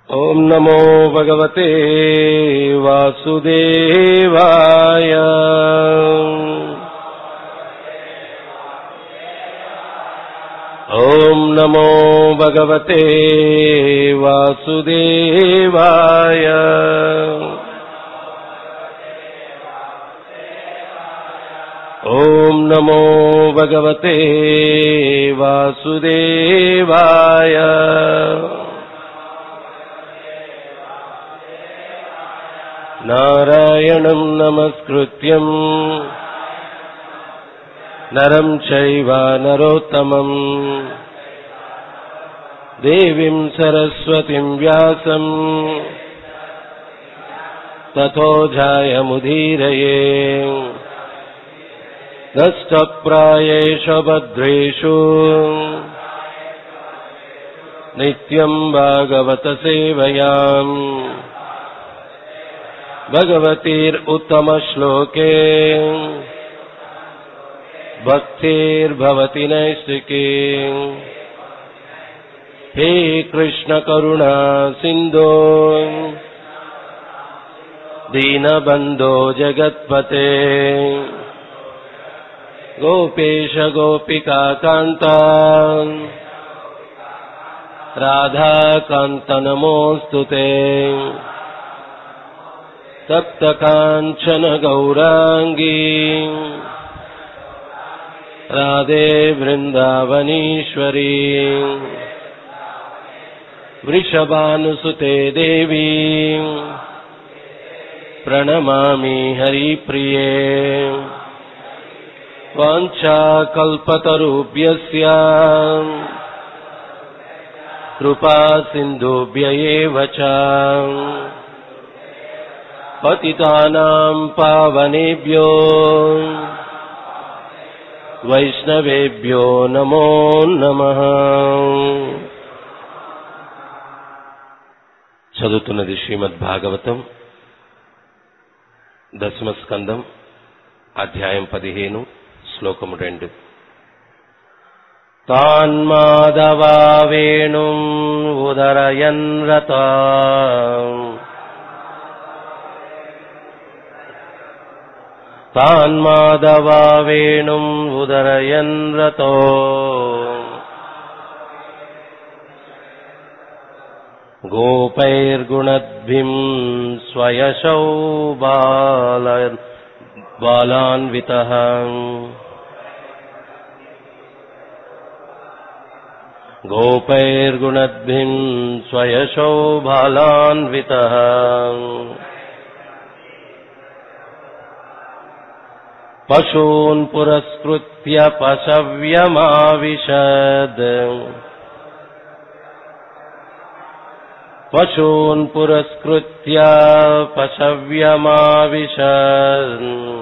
ॐ नमो भगवते वासुदेवाय ॐ नमो भगवते वासुदेवाय ॐ नमो भगवते वासुदेवाय नारायणम् नमस्कृत्यम् नरम् चैव नरोत्तमम् देवीम् सरस्वतीम् व्यासम् ततो जायमुदीरये नष्टप्रायेष भद्रेषु नित्यम् भागवतसेवयाम् भगवतीर्उत्तमश्लोके भक्तिर्भवति नैष्टिके हे कृष्णकरुणा सिन्धो दीनबन्धो जगत्पते गोपेश गोपिका कान्ता राधाकान्तनमोऽस्तु ते तप्तकाञ्चन गौराङ्गी राधे वृन्दावनीश्वरी वृषभानुसुते देवी प्रणमामि हरिप्रिये वाञ्छाकल्पतरुभ्यस्य कृपा सिन्धुभ्य एव च पतितानाम् पावनेभ्यो వైష్ణవేభ్యో నమో నమ చదువుతున్నది శ్రీమద్ భాగవతం దశమ స్కందం అధ్యాయం పదిహేను శ్లోకము రెండు తాన్మాధవా వేణుం ఉదరయన్ రత तान्माधवा वेणुम् उदरयन् रतो गोपैर्गुणद्भिम् स्वयशौ बाल बालान्वितः गोपैर्गुणद्भिम् स्वयशौ बालान्वितः पशून् पुरस्कृत्य पशव्यमाविशद पशून् पुरस्कृत्य पशव्यमाविशद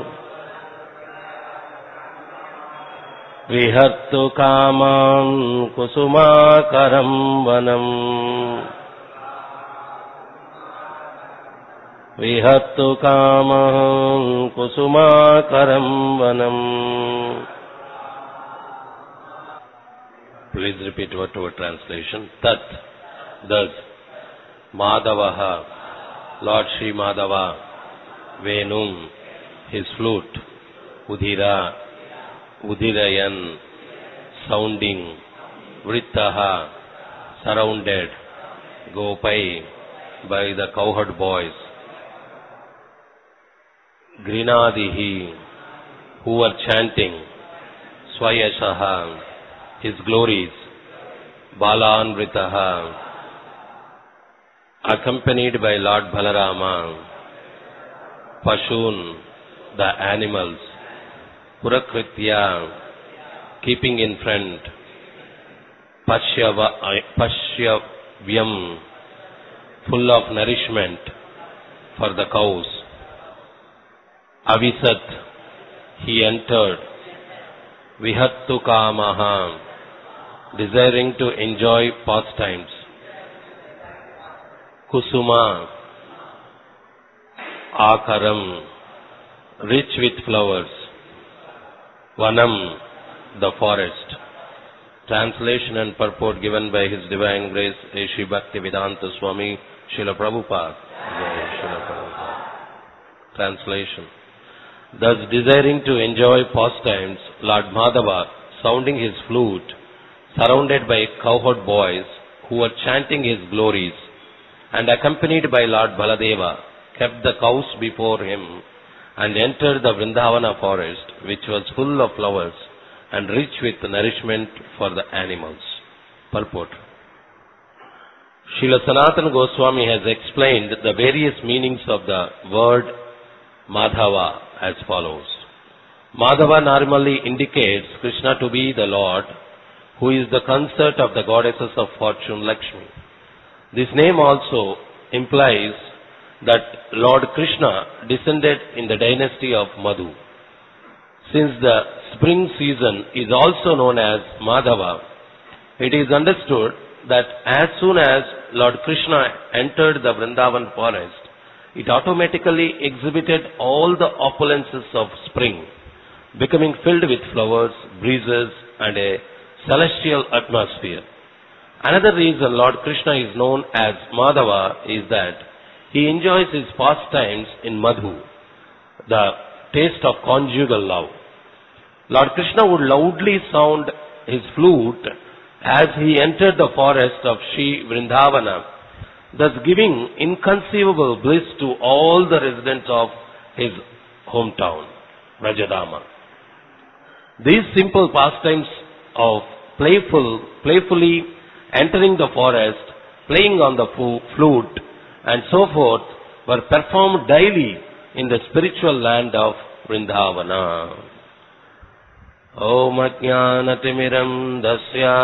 विहर्तु कामान् कुसुमाकरम् वनम् विहत्तु कामः कुसुमाकरम् वनम् Please repeat word to word translation. Tat, thus, Madhavaha, Lord Sri Madhava, Venum, his flute, Udhira, Udhirayan, sounding, Vrittaha, surrounded, Gopai, by the cowherd boys, Grinadihi, who were chanting Swayashaha, his glories, Balanvritaha, accompanied by Lord Balarama, Pashun, the animals, Purakritya, keeping in front, Pashyava, Pashyavyam, full of nourishment for the cows. Avisat, he entered. Vihattu kamaha, desiring to enjoy pastimes. Kusuma, akaram, rich with flowers. Vanam, the forest. Translation and purport given by His Divine Grace Sri Bhakti Vedanta Swami Srila Prabhupada. Jai Srila Prabhupada. Translation. Thus desiring to enjoy pastimes, Lord Madhava, sounding his flute, surrounded by cowherd boys who were chanting his glories, and accompanied by Lord Baladeva, kept the cows before him and entered the Vrindavana forest, which was full of flowers and rich with nourishment for the animals. Purport. Srila Sanatana Goswami has explained the various meanings of the word Madhava as follows. Madhava normally indicates Krishna to be the Lord, who is the consort of the goddesses of fortune Lakshmi. This name also implies that Lord Krishna descended in the dynasty of Madhu. Since the spring season is also known as Madhava, it is understood that as soon as Lord Krishna entered the Vrindavan forest, it automatically exhibited all the opulences of spring, becoming filled with flowers, breezes, and a celestial atmosphere. Another reason Lord Krishna is known as Madhava is that he enjoys his pastimes in Madhu, the taste of conjugal love. Lord Krishna would loudly sound his flute as he entered the forest of Sri Vrindavana, thus giving inconceivable bliss to all the residents of his hometown, Rajadama. These simple pastimes of playful, playfully entering the forest, playing on the fu- flute, and so forth were performed daily in the spiritual land of Vrindavana. ॐ अज्ञानतिमिरम् दस्या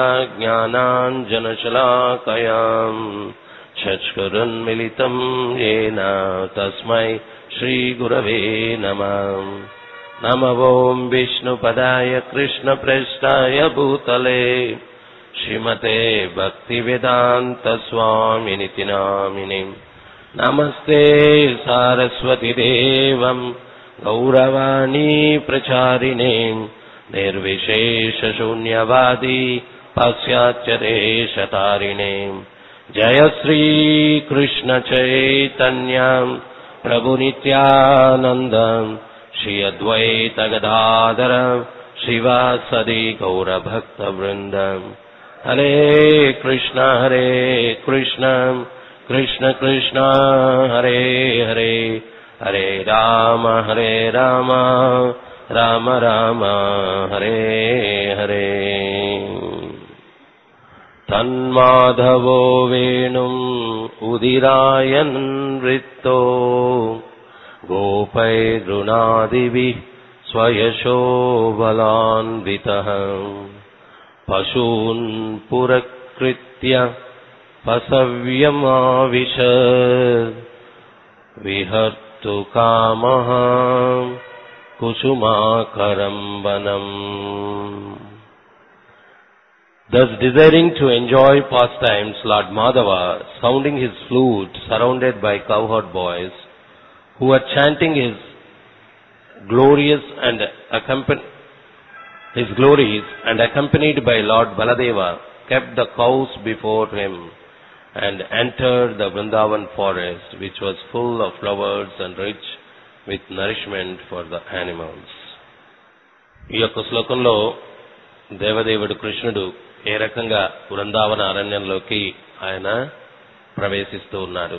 ज्ञानाञ्जनशलाकयाम् चक्षुरुन्मिलितम् येन तस्मै श्रीगुरवे नमः नम ॐ विष्णुपदाय कृष्णप्रेष्ठाय भूतले श्रीमते भक्तिवेदान्तस्वामिनिति नामिनिम् नमस्ते सारस्वतिदेवम् गौरवाणी प्रचारिणे निर्विशेषशून्यवादी पाश्चात्यदेशतारिणे जय श्रीकृष्णचैतन्यम् प्रभुनित्यानन्दम् श्री अद्वैतगदाधर शिवासदि गौरभक्तवृन्दम् हरे कृष्ण हरे कृष्ण कृष्ण कृष्ण हरे हरे हरे राम हरे राम राम राम हरे हरे तन्माधवो वेणुम् उदिरायन् वृत्तो गोपैर्गृणादिभिः स्वयशो बलान्वितः पशून् पुरकृत्य पसव्यमाविश विहर्तु कामः कुसुमाकरम् वनम् Thus desiring to enjoy pastimes, Lord Madhava, sounding his flute, surrounded by cowherd boys, who were chanting his glorious and accompanied his glories and accompanied by Lord Baladeva, kept the cows before him and entered the Vrindavan forest, which was full of flowers and rich with nourishment for the animals. ఈ యొక్క శ్లోకంలో దేవదేవుడు కృష్ణుడు ఏ రకంగా బృందావన అరణ్యంలోకి ఆయన ప్రవేశిస్తూ ఉన్నాడు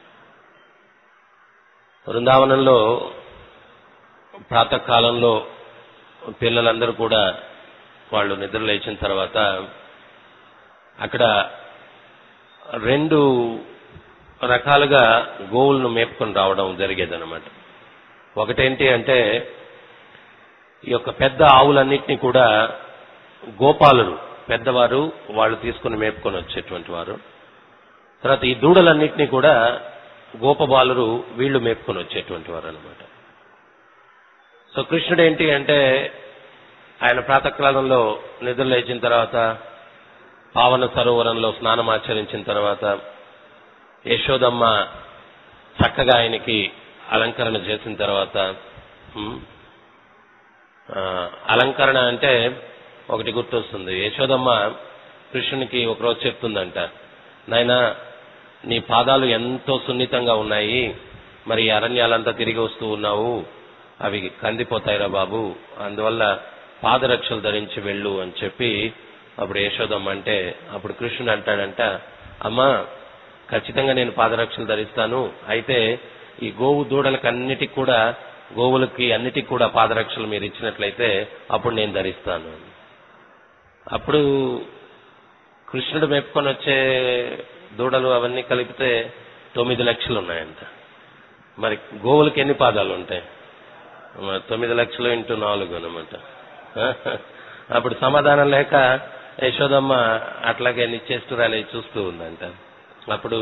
బృందావనంలో ప్రాతకాలంలో పిల్లలందరూ కూడా వాళ్ళు నిద్ర లేచిన తర్వాత అక్కడ రెండు రకాలుగా గోవులను మేపుకొని రావడం జరిగేదన్నమాట ఒకటేంటి అంటే ఈ యొక్క పెద్ద ఆవులన్నింటినీ కూడా గోపాలులు పెద్దవారు వాళ్ళు తీసుకుని మేపుకొని వచ్చేటువంటి వారు తర్వాత ఈ దూడలన్నింటినీ కూడా గోపబాలురు వీళ్ళు మేపుకొని వచ్చేటువంటి వారు అనమాట సో కృష్ణుడు ఏంటి అంటే ఆయన ప్రాతకాలంలో నిద్ర లేచిన తర్వాత పావన సరోవరంలో స్నానం ఆచరించిన తర్వాత యశోదమ్మ చక్కగా ఆయనకి అలంకరణ చేసిన తర్వాత ఉమ్, ఆ, అలంకరణ అంటే ఒకటి గుర్తొస్తుంది యశోదమ్మ కృష్ణునికి ఒకరోజు చెప్తుందంట నాయన నీ పాదాలు ఎంతో సున్నితంగా ఉన్నాయి మరి ఈ అరణ్యాలంతా తిరిగి వస్తూ ఉన్నావు అవి కందిపోతాయిరా బాబు అందువల్ల పాదరక్షలు ధరించి వెళ్ళు అని చెప్పి అప్పుడు యశోదమ్మ అంటే అప్పుడు కృష్ణుడు అంటాడంట అమ్మా ఖచ్చితంగా నేను పాదరక్షలు ధరిస్తాను అయితే ఈ గోవు దూడలకు అన్నిటికి కూడా గోవులకి అన్నిటికి కూడా పాదరక్షలు మీరు ఇచ్చినట్లయితే అప్పుడు నేను ధరిస్తాను అప్పుడు కృష్ణుడు మెప్పుకొని వచ్చే దూడలు అవన్నీ కలిపితే తొమ్మిది లక్షలు ఉన్నాయంట మరి గోవులకి ఎన్ని పాదాలు ఉంటాయి మరి తొమ్మిది లక్షలు ఇంటూ నాలుగు అనమాట అప్పుడు సమాధానం లేక యశోదమ్మ అట్లాగే నిశ్చేష్టురాలే చూస్తూ ఉందంట అప్పుడు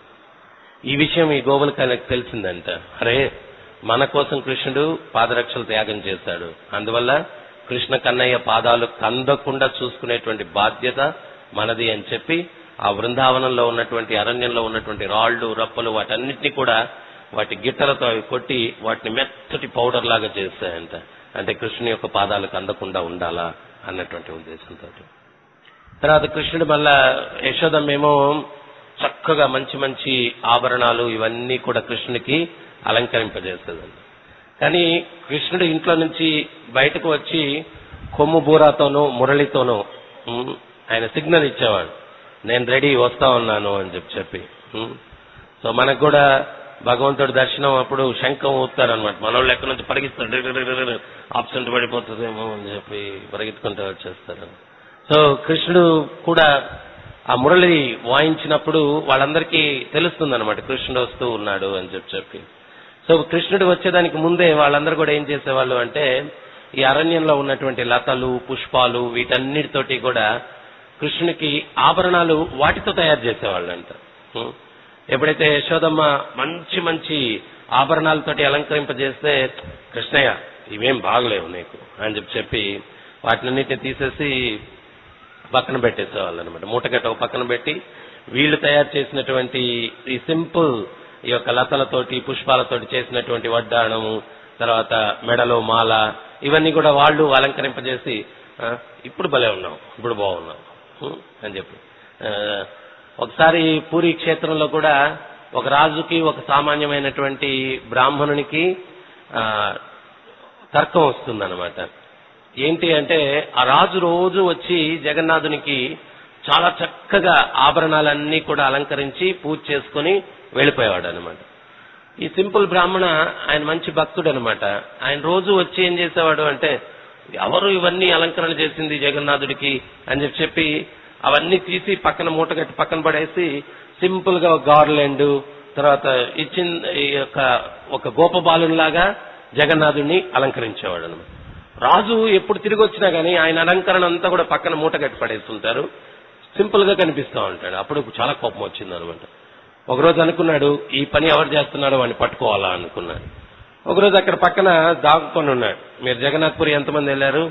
ఈ విషయం ఈ గోవులకి ఆయనకు తెలిసిందంట అరే మన కోసం కృష్ణుడు పాదరక్షలు త్యాగం చేశాడు అందువల్ల కృష్ణ కన్నయ్య పాదాలు కందకుండా చూసుకునేటువంటి బాధ్యత మనది అని చెప్పి ఆ బృందావనంలో ఉన్నటువంటి అరణ్యంలో ఉన్నటువంటి రాళ్ళు రప్పలు వాటన్నిటిని కూడా వాటి గిట్టలతో అవి కొట్టి వాటిని మెత్తటి పౌడర్ లాగా చేస్తాయంట అంటే కృష్ణుని యొక్క పాదాలకు అందకుండా ఉండాలా అన్నటువంటి ఉద్దేశంతో తర్వాత కృష్ణుడు మళ్ళా యశోదమ్మేమో చక్కగా మంచి మంచి ఆభరణాలు ఇవన్నీ కూడా కృష్ణునికి అలంకరింపజేస్తుందండి కానీ కృష్ణుడు ఇంట్లో నుంచి బయటకు వచ్చి కొమ్ము బూరాతోనూ మురళితోనూ ఉమ్, ఆయన సిగ్నల్ ఇచ్చేవాడు నేను రెడీ వస్తా ఉన్నాను అని చెప్పి చెప్పి ఉమ్. సో మనకు కూడా భగవంతుడి దర్శనం అప్పుడు శంఖం ఊపుతారనమాట మనోళ్ళు ఎక్కడి నుంచి పరిగిస్తారు ఆబ్సెంట్ పడిపోతుందేమో అని చెప్పి పరిగెత్తుకుంటూ వచ్చేస్తారు సో కృష్ణుడు కూడా ఆ మురళి వాయించినప్పుడు వాళ్ళందరికీ తెలుస్తుంది అనమాట కృష్ణుడు వస్తూ ఉన్నాడు అని చెప్పి చెప్పి సో కృష్ణుడు వచ్చేదానికి ముందే వాళ్ళందరూ కూడా ఏం చేసేవాళ్ళు అంటే ఈ అరణ్యంలో ఉన్నటువంటి లతలు పుష్పాలు వీటన్నిటితోటి కూడా కృష్ణునికి ఆభరణాలు వాటితో తయారు చేసేవాళ్ళంట ఉం. ఎప్పుడైతే యశోదమ్మ మంచి మంచి ఆభరణాలతోటి అలంకరింపజేస్తే కృష్ణయ్య ఇవేం బాగలేవు నీకు అని చెప్పి చెప్పి వాటినన్నిటిని తీసేసి పక్కన పెట్టేసేవాళ్ళు అనమాట మూటగట్ట ఒక పక్కన పెట్టి వీళ్ళు తయారు చేసినటువంటి ఈ సింపుల్ ఈ యొక్క లతలతోటి పుష్పాలతోటి చేసినటువంటి వడ్డాణము తర్వాత మెడలో మాల ఇవన్నీ కూడా వాళ్ళు అలంకరింపజేసి "ఆ, ఇప్పుడు భలే ఉన్నావు ఇప్పుడు బాగున్నావు ఉం?" అని చెప్పి ఆ, ఒకసారి పూరి క్షేత్రంలో కూడా ఒక రాజుకి ఒక సామాన్యమైనటువంటి బ్రాహ్మణునికి ఆ, తర్కం వస్తుందన్నమాట ఏంటి అంటే ఆ రాజు రోజు వచ్చి జగన్నాథునికి చాలా చక్కగా ఆభరణాలన్నీ కూడా అలంకరించి పూజ చేసుకుని వెళ్ళిపోయేవాడు అనమాట ఈ సింపుల్ బ్రాహ్మణ ఆయన మంచి భక్తుడు అనమాట ఆయన రోజు వచ్చి ఏం చేసేవాడు అంటే ఎవరు ఇవన్నీ అలంకరణ చేసింది జగన్నాథుడికి అని చెప్పి చెప్పి అవన్నీ తీసి పక్కన మూటగట్టి పక్కన పడేసి సింపుల్ గా గార్లెండ్ తర్వాత ఇచ్చిన ఈ యొక్క ఒక గోపబాలులాగా జగన్నాథుడిని అలంకరించేవాడు అనమాట రాజు ఎప్పుడు తిరిగి వచ్చినా గానీ ఆయన అలంకరణ అంతా కూడా పక్కన మూట కట్టి పడేస్తుంటారు సింపుల్ గా కనిపిస్తూ ఉంటాడు అప్పుడు చాలా కోపం వచ్చింది అనమాట ఒకరోజు అనుకున్నాడు ఈ పని ఎవరు చేస్తున్నాడో వాడిని పట్టుకోవాలా అనుకున్నాడు ఒకరోజు అక్కడ పక్కన దాక్కుని ఉన్నాడు మీరు జగన్నాథ్పురి ఎంతమంది వెళ్ళారు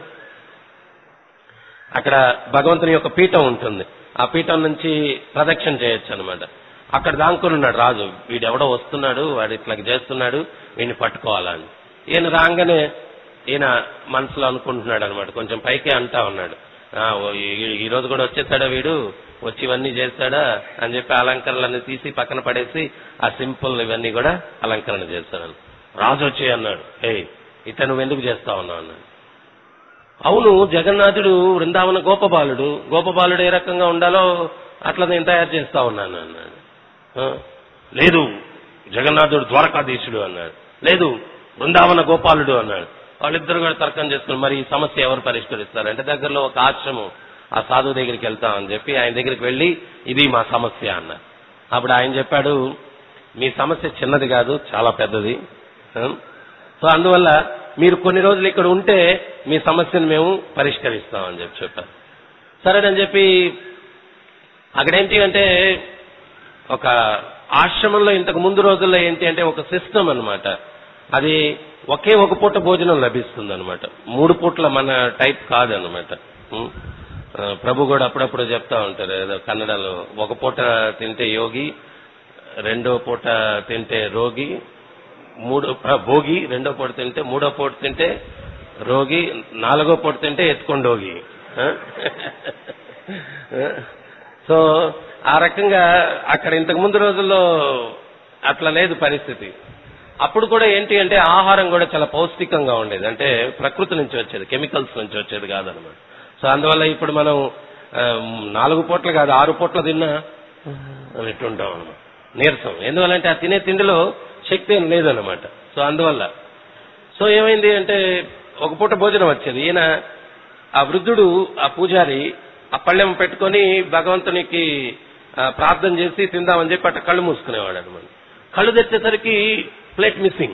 అక్కడ భగవంతుని యొక్క పీఠం ఉంటుంది ఆ పీఠం నుంచి ప్రదక్షిణ చేయొచ్చు అనమాట అక్కడ దాంకుని ఉన్నాడు రాజు వీడెవడో వస్తున్నాడు వాడు ఇట్లా చేస్తున్నాడు వీడిని పట్టుకోవాలా అని ఈయన రాగానే ఈయన మనసులో అనుకుంటున్నాడు అనమాట కొంచెం పైకే అంటా ఉన్నాడు "ఆ, ఓ, ఈ- ఈ రోజు కూడా వచ్చేసాడా వీడు వచ్చి ఇవన్నీ చేస్తాడా అని చెప్పి అలంకరణలన్నీ తీసి పక్కన పడేసి ఆ సింపుల్ ఇవన్నీ కూడా అలంకరణ చేస్తాడు రాజు వచ్చి అన్నాడు ఏయ్ ఇతను నువ్వు ఎందుకు చేస్తా ఉన్నావు అన్నాడు అవును జగన్నాథుడు వృందావన గోపబాలుడు గోపబాలుడు ఏ రకంగా ఉండాలో అట్లా నేను తయారు చేస్తా ఉన్నాను అన్నాడు "ఆ, లేదు జగన్నాథుడు ద్వారకాధీశుడు అన్నాడు లేదు బృందావన గోపాలుడు అన్నాడు వాళ్ళిద్దరు కూడా తర్కం చేసుకుని మరి ఈ సమస్య ఎవరు పరిష్కరిస్తారు అంటే దగ్గరలో ఒక ఆశ్రమం ఆ సాధువు దగ్గరికి వెళ్తామని చెప్పి ఆయన దగ్గరికి వెళ్ళి ఇది మా సమస్య అన్నారు అప్పుడు ఆయన చెప్పాడు మీ సమస్య చిన్నది కాదు చాలా పెద్దది ఆ? సో అందువల్ల మీరు కొన్ని రోజులు ఇక్కడ ఉంటే మీ సమస్యను మేము పరిష్కరిస్తామని చెప్పి చెప్పారు సరేనని చెప్పి అక్కడేంటి అంటే ఒక ఆశ్రమంలో ఇంతకు ముందు రోజుల్లో ఏంటి అంటే ఒక సిస్టమ్ అన్నమాట అది ఒకే ఒక పూట భోజనం లభిస్తుంది అనమాట మూడు పూట్ల మన టైప్ కాదనమాట ఉం? ఆ, ప్రభు కూడా అప్పుడప్పుడు చెప్తా ఉంటారు ఏదో కన్నడలో ఒక పూట తింటే యోగి రెండో పూట తింటే రోగి మూడో ఆ, భోగి రెండో పూట తింటే మూడో పూట తింటే రోగి నాలుగో పూట తింటే ఎత్తుకొండోగి ఆ? సో ఆ రకంగా అక్కడ ఇంతకు ముందు రోజుల్లో అట్లా లేదు పరిస్థితి అప్పుడు కూడా ఏంటి అంటే ఆహారం కూడా చాలా పౌష్టికంగా ఉండేది అంటే ప్రకృతి నుంచి వచ్చేది కెమికల్స్ నుంచి వచ్చేది కాదనమాట సో అందువల్ల ఇప్పుడు మనం ఆ, నాలుగు పూటలు కాదు ఆరు పూటలు తిన్నా అన్నట్టు ఉంటాం అనమాట నీరసం ఎందువల్లంటే ఆ తినే తిండిలో శక్తి ఏం లేదనమాట సో అందువల్ల సో ఏమైంది అంటే ఒక పూట భోజనం వచ్చేది ఈయన ఆ వృద్ధుడు ఆ పూజారి ఆ పళ్ళెం పెట్టుకొని భగవంతునికి ఆ, ప్రార్థన చేసి తిందామని చెప్పి అట్ట కళ్ళు మూసుకునేవాడు అనమాట కళ్ళు తెచ్చేసరికి ప్లేట్ మిస్సింగ్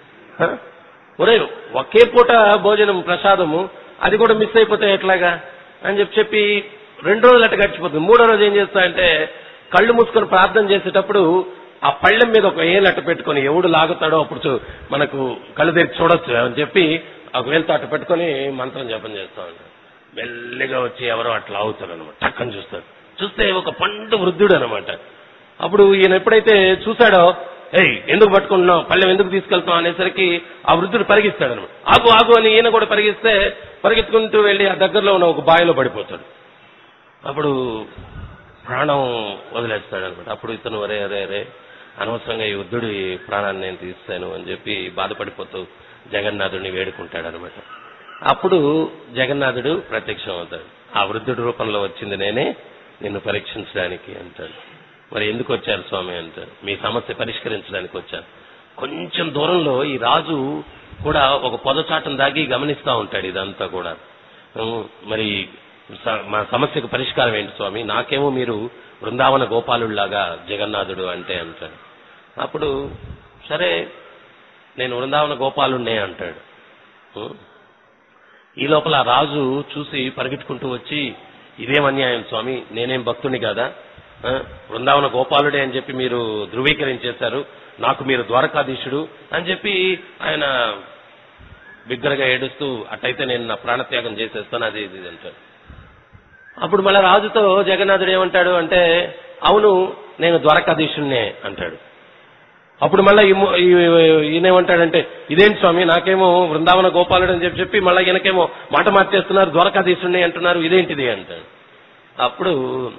ఒరే ఒకే పూట భోజనం ప్రసాదము అది కూడా మిస్ అయిపోతే ఎట్లాగా అని చెప్పి చెప్పి రెండు రోజులు అట్ట గడిచిపోతుంది మూడో రోజు ఏం చేస్తా అంటే కళ్ళు మూసుకొని ప్రార్థన చేసేటప్పుడు ఆ పళ్ళెం మీద ఒక ఏలు అట్ట పెట్టుకొని ఎవడు లాగుతాడో అప్పుడు చూ- మనకు కళ్ళు తెరిచి చూడొచ్చు అని చెప్పి ఒక వేలుతో అట్ట పెట్టుకొని మంత్రం జపం చేస్తా ఉంటాడు మెల్లిగా వచ్చి ఎవరో అట్లా అవుతారు అనమాట టక్కని చూస్తాడు చూస్తే ఒక పండు వృద్ధుడు అనమాట అప్పుడు ఈయన ఎప్పుడైతే చూశాడో ఏయ్ ఎందుకు పట్టుకుంటున్నావు పళ్ళెం ఎందుకు తీసుకెళ్తావు అనేసరికి ఆ వృద్ధుడు పరిగిస్తాడు అనమాట ఆగు ఆగు అని ఈయన కూడా పరిగిస్తే పరిగెత్తుకుంటూ వెళ్ళి ఆ దగ్గరలో ఉన్న ఒక బావిలో పడిపోతాడు అప్పుడు ప్రాణం వదిలేస్తాడు అనమాట అప్పుడు ఇతను అరే అరే అరే అనవసరంగా ఈ వృద్ధుడి ప్రాణాన్ని నేను తీస్తాను అని చెప్పి బాధపడిపోతూ జగన్నాథుడిని వేడుకుంటాడు అనమాట అప్పుడు జగన్నాథుడు ప్రత్యక్షం అవుతాడు ఆ వృద్ధుడి రూపంలో వచ్చింది నేనే నిన్ను పరీక్షించడానికి అంటాడు మరి ఎందుకు వచ్చారు స్వామి అంటాడు మీ సమస్య పరిష్కరించడానికి వచ్చాను కొంచెం దూరంలో ఈ రాజు కూడా ఒక పొదచాటం దాగి గమనిస్తా ఉంటాడు ఇదంతా కూడా ఉమ్, మరి స- మా సమస్యకు పరిష్కారం ఏంటి స్వామి నాకేమో మీరు బృందావన గోపాలుడిలాగా జగన్నాథుడు అంటే అంటాడు అప్పుడు సరే నేను బృందావన గోపాలుడినే అంటాడు ఉమ్. ఈ లోపల ఆ రాజు చూసి పరిగెట్టుకుంటూ వచ్చి ఇదేం అన్యాయం స్వామి నేనేం భక్తుని కాదా ఆ, బృందావన గోపాలుడే అని చెప్పి మీరు ధృవీకరించేశారు నాకు మీరు ద్వారకాధీశుడు అని చెప్పి ఆయన బిగ్గరగా ఏడుస్తూ అట్టయితే నేను నా ప్రాణత్యాగం చేసేస్తాను అది ఇది ఇది అంటాడు అప్పుడు మళ్ళీ రాజుతో జగన్నాథుడు ఏమంటాడు అంటే అవును నేను ద్వారకాధీశుణ్ణే అంటాడు అప్పుడు మళ్ళీ ఈయనేమంటాడంటే ఇదేంటి స్వామి నాకేమో బృందావన గోపాలుడు అని చెప్పి చెప్పి మళ్ళీ ఈయనకేమో మాట మార్చేస్తున్నారు ద్వారకాధీశుణ్ణి అంటున్నారు ఇదేంటిది అంటాడు అప్పుడు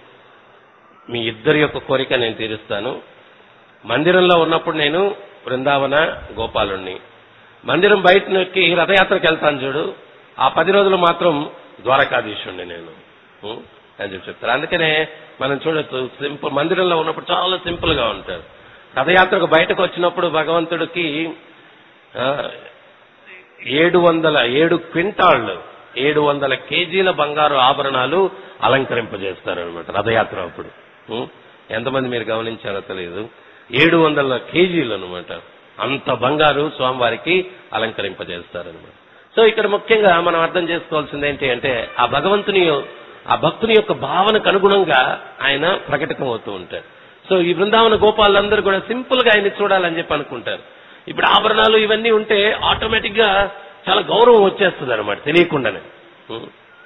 మీ ఇద్దరి యొక్క కోరిక నేను తీరుస్తాను మందిరంలో ఉన్నప్పుడు నేను బృందావన గోపాలుణ్ణి మందిరం బయటకి రథయాత్రకు వెళ్తాను చూడు ఆ పది రోజులు మాత్రం ద్వారకాధీశుణ్ణి నేను ఉం? అని చెప్పి చెప్తారు అందుకనే మనం చూడొచ్చు సింపుల్ మందిరంలో ఉన్నప్పుడు చాలా సింపుల్ గా ఉంటారు రథయాత్రకు బయటకు వచ్చినప్పుడు భగవంతుడికి ఆ, ఏడు వందల ఏడు క్వింటాళ్ళు ఏడు వందల కేజీల బంగారు ఆభరణాలు అలంకరింపజేస్తారు అనమాట రథయాత్ర అప్పుడు ఉం? ఎంతమంది మీరు గమనించారో తెలియదు ఏడు వందల కేజీలు అనమాట అంత బంగారు స్వామివారికి అలంకరింపజేస్తారనమాట సో ఇక్కడ ముఖ్యంగా మనం అర్థం చేసుకోవాల్సింది ఏంటి అంటే ఆ భగవంతుని యొ- ఆ భక్తుని యొక్క భావనకు అనుగుణంగా ఆయన ప్రకటితం అవుతూ ఉంటారు సో ఈ బృందావన గోపాలందరూ కూడా సింపుల్ గా ఆయన్ని చూడాలని చెప్పి అనుకుంటారు ఇప్పుడు ఆభరణాలు ఇవన్నీ ఉంటే ఆటోమేటిక్ గా చాలా గౌరవం వచ్చేస్తుంది అనమాట తెలియకుండానే ఉం.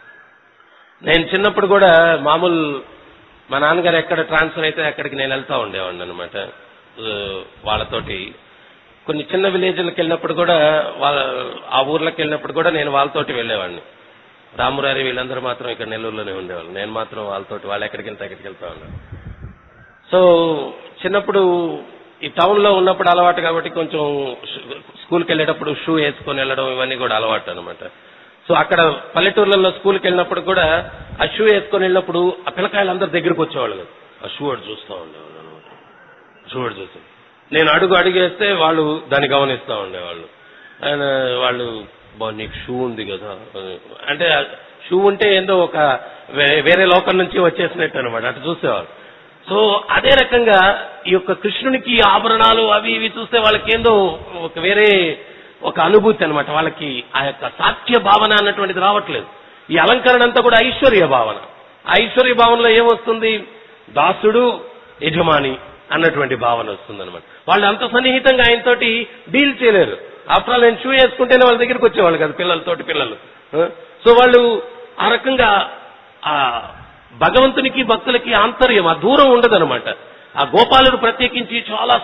నేను చిన్నప్పుడు కూడా మామూలు మా నాన్నగారు ఎక్కడ ట్రాన్స్ఫర్ అయితే అక్కడికి నేను వెళ్తా ఉండేవాడిని అనమాట వాళ్ళతోటి కొన్ని చిన్న విలేజ్లకు వెళ్ళినప్పుడు కూడా వాళ్ళ ఆ ఊర్లకు వెళ్ళినప్పుడు కూడా నేను వాళ్ళతోటి వెళ్ళేవాడిని రామురారి వీళ్ళందరూ మాత్రం ఇక్కడ నెల్లూరులోనే ఉండేవాళ్ళు నేను మాత్రం వాళ్ళతోటి వాళ్ళు ఎక్కడికి వెళ్తే అక్కడికి వెళ్తా ఉన్నాను సో చిన్నప్పుడు ఈ టౌన్ లో ఉన్నప్పుడు అలవాటు కాబట్టి కొంచెం షూ- స్కూల్కి వెళ్ళేటప్పుడు షూ వేసుకొని వెళ్ళడం ఇవన్నీ కూడా అలవాటు అనమాట సో అక్కడ పల్లెటూర్లలో స్కూల్కి వెళ్ళినప్పుడు కూడా ఆ షూ వేసుకొని వెళ్ళినప్పుడు ఆ పిల్లకాయలు అందరి దగ్గరికి వచ్చేవాళ్ళు కదా ఆ షూ అటు చూస్తూ ఉండేవాళ్ళు అనమాట షూ అటు చూస్తూ నేను అడుగు అడుగు వేస్తే వాళ్ళు దాన్ని గమనిస్తూ ఉండేవాళ్ళు ఆయన వాళ్ళు బా నీకు షూ ఉంది కదా అంటే ఆ షూ ఉంటే ఏందో ఒక వే- వేరే లోకం నుంచి వచ్చేసినట్టు అనమాట అటు చూసేవాళ్ళు సో అదే రకంగా ఈ యొక్క కృష్ణునికి ఆభరణాలు అవి ఇవి చూస్తే వాళ్ళకి ఏందో ఒక వేరే ఒక అనుభూతి అన్నమాట వాళ్ళకి ఆ యొక్క సాత్య భావన అన్నటువంటిది రావట్లేదు ఈ అలంకరణ అంతా కూడా ఐశ్వర్య భావన ఆ ఐశ్వర్య భావనలో ఏమొస్తుంది దాసుడు యజమాని అన్నటువంటి భావన వస్తుంది అనమాట వాళ్ళు అంత సన్నిహితంగా ఆయనతోటి డీల్ చేయలేరు ఆఫ్టర్ ఆల్ నేను షూ వేసుకుంటేనే వాళ్ళ దగ్గరికి వచ్చేవాళ్ళు కదా పిల్లలతోటి పిల్లలు సో వాళ్ళు ఆ రకంగా ఆ భగవంతునికి భక్తులకి ఆంతర్యం ఆ దూరం ఉండదన్నమాట ఆ గోపాలుడు ప్రత్యేకించి చాలా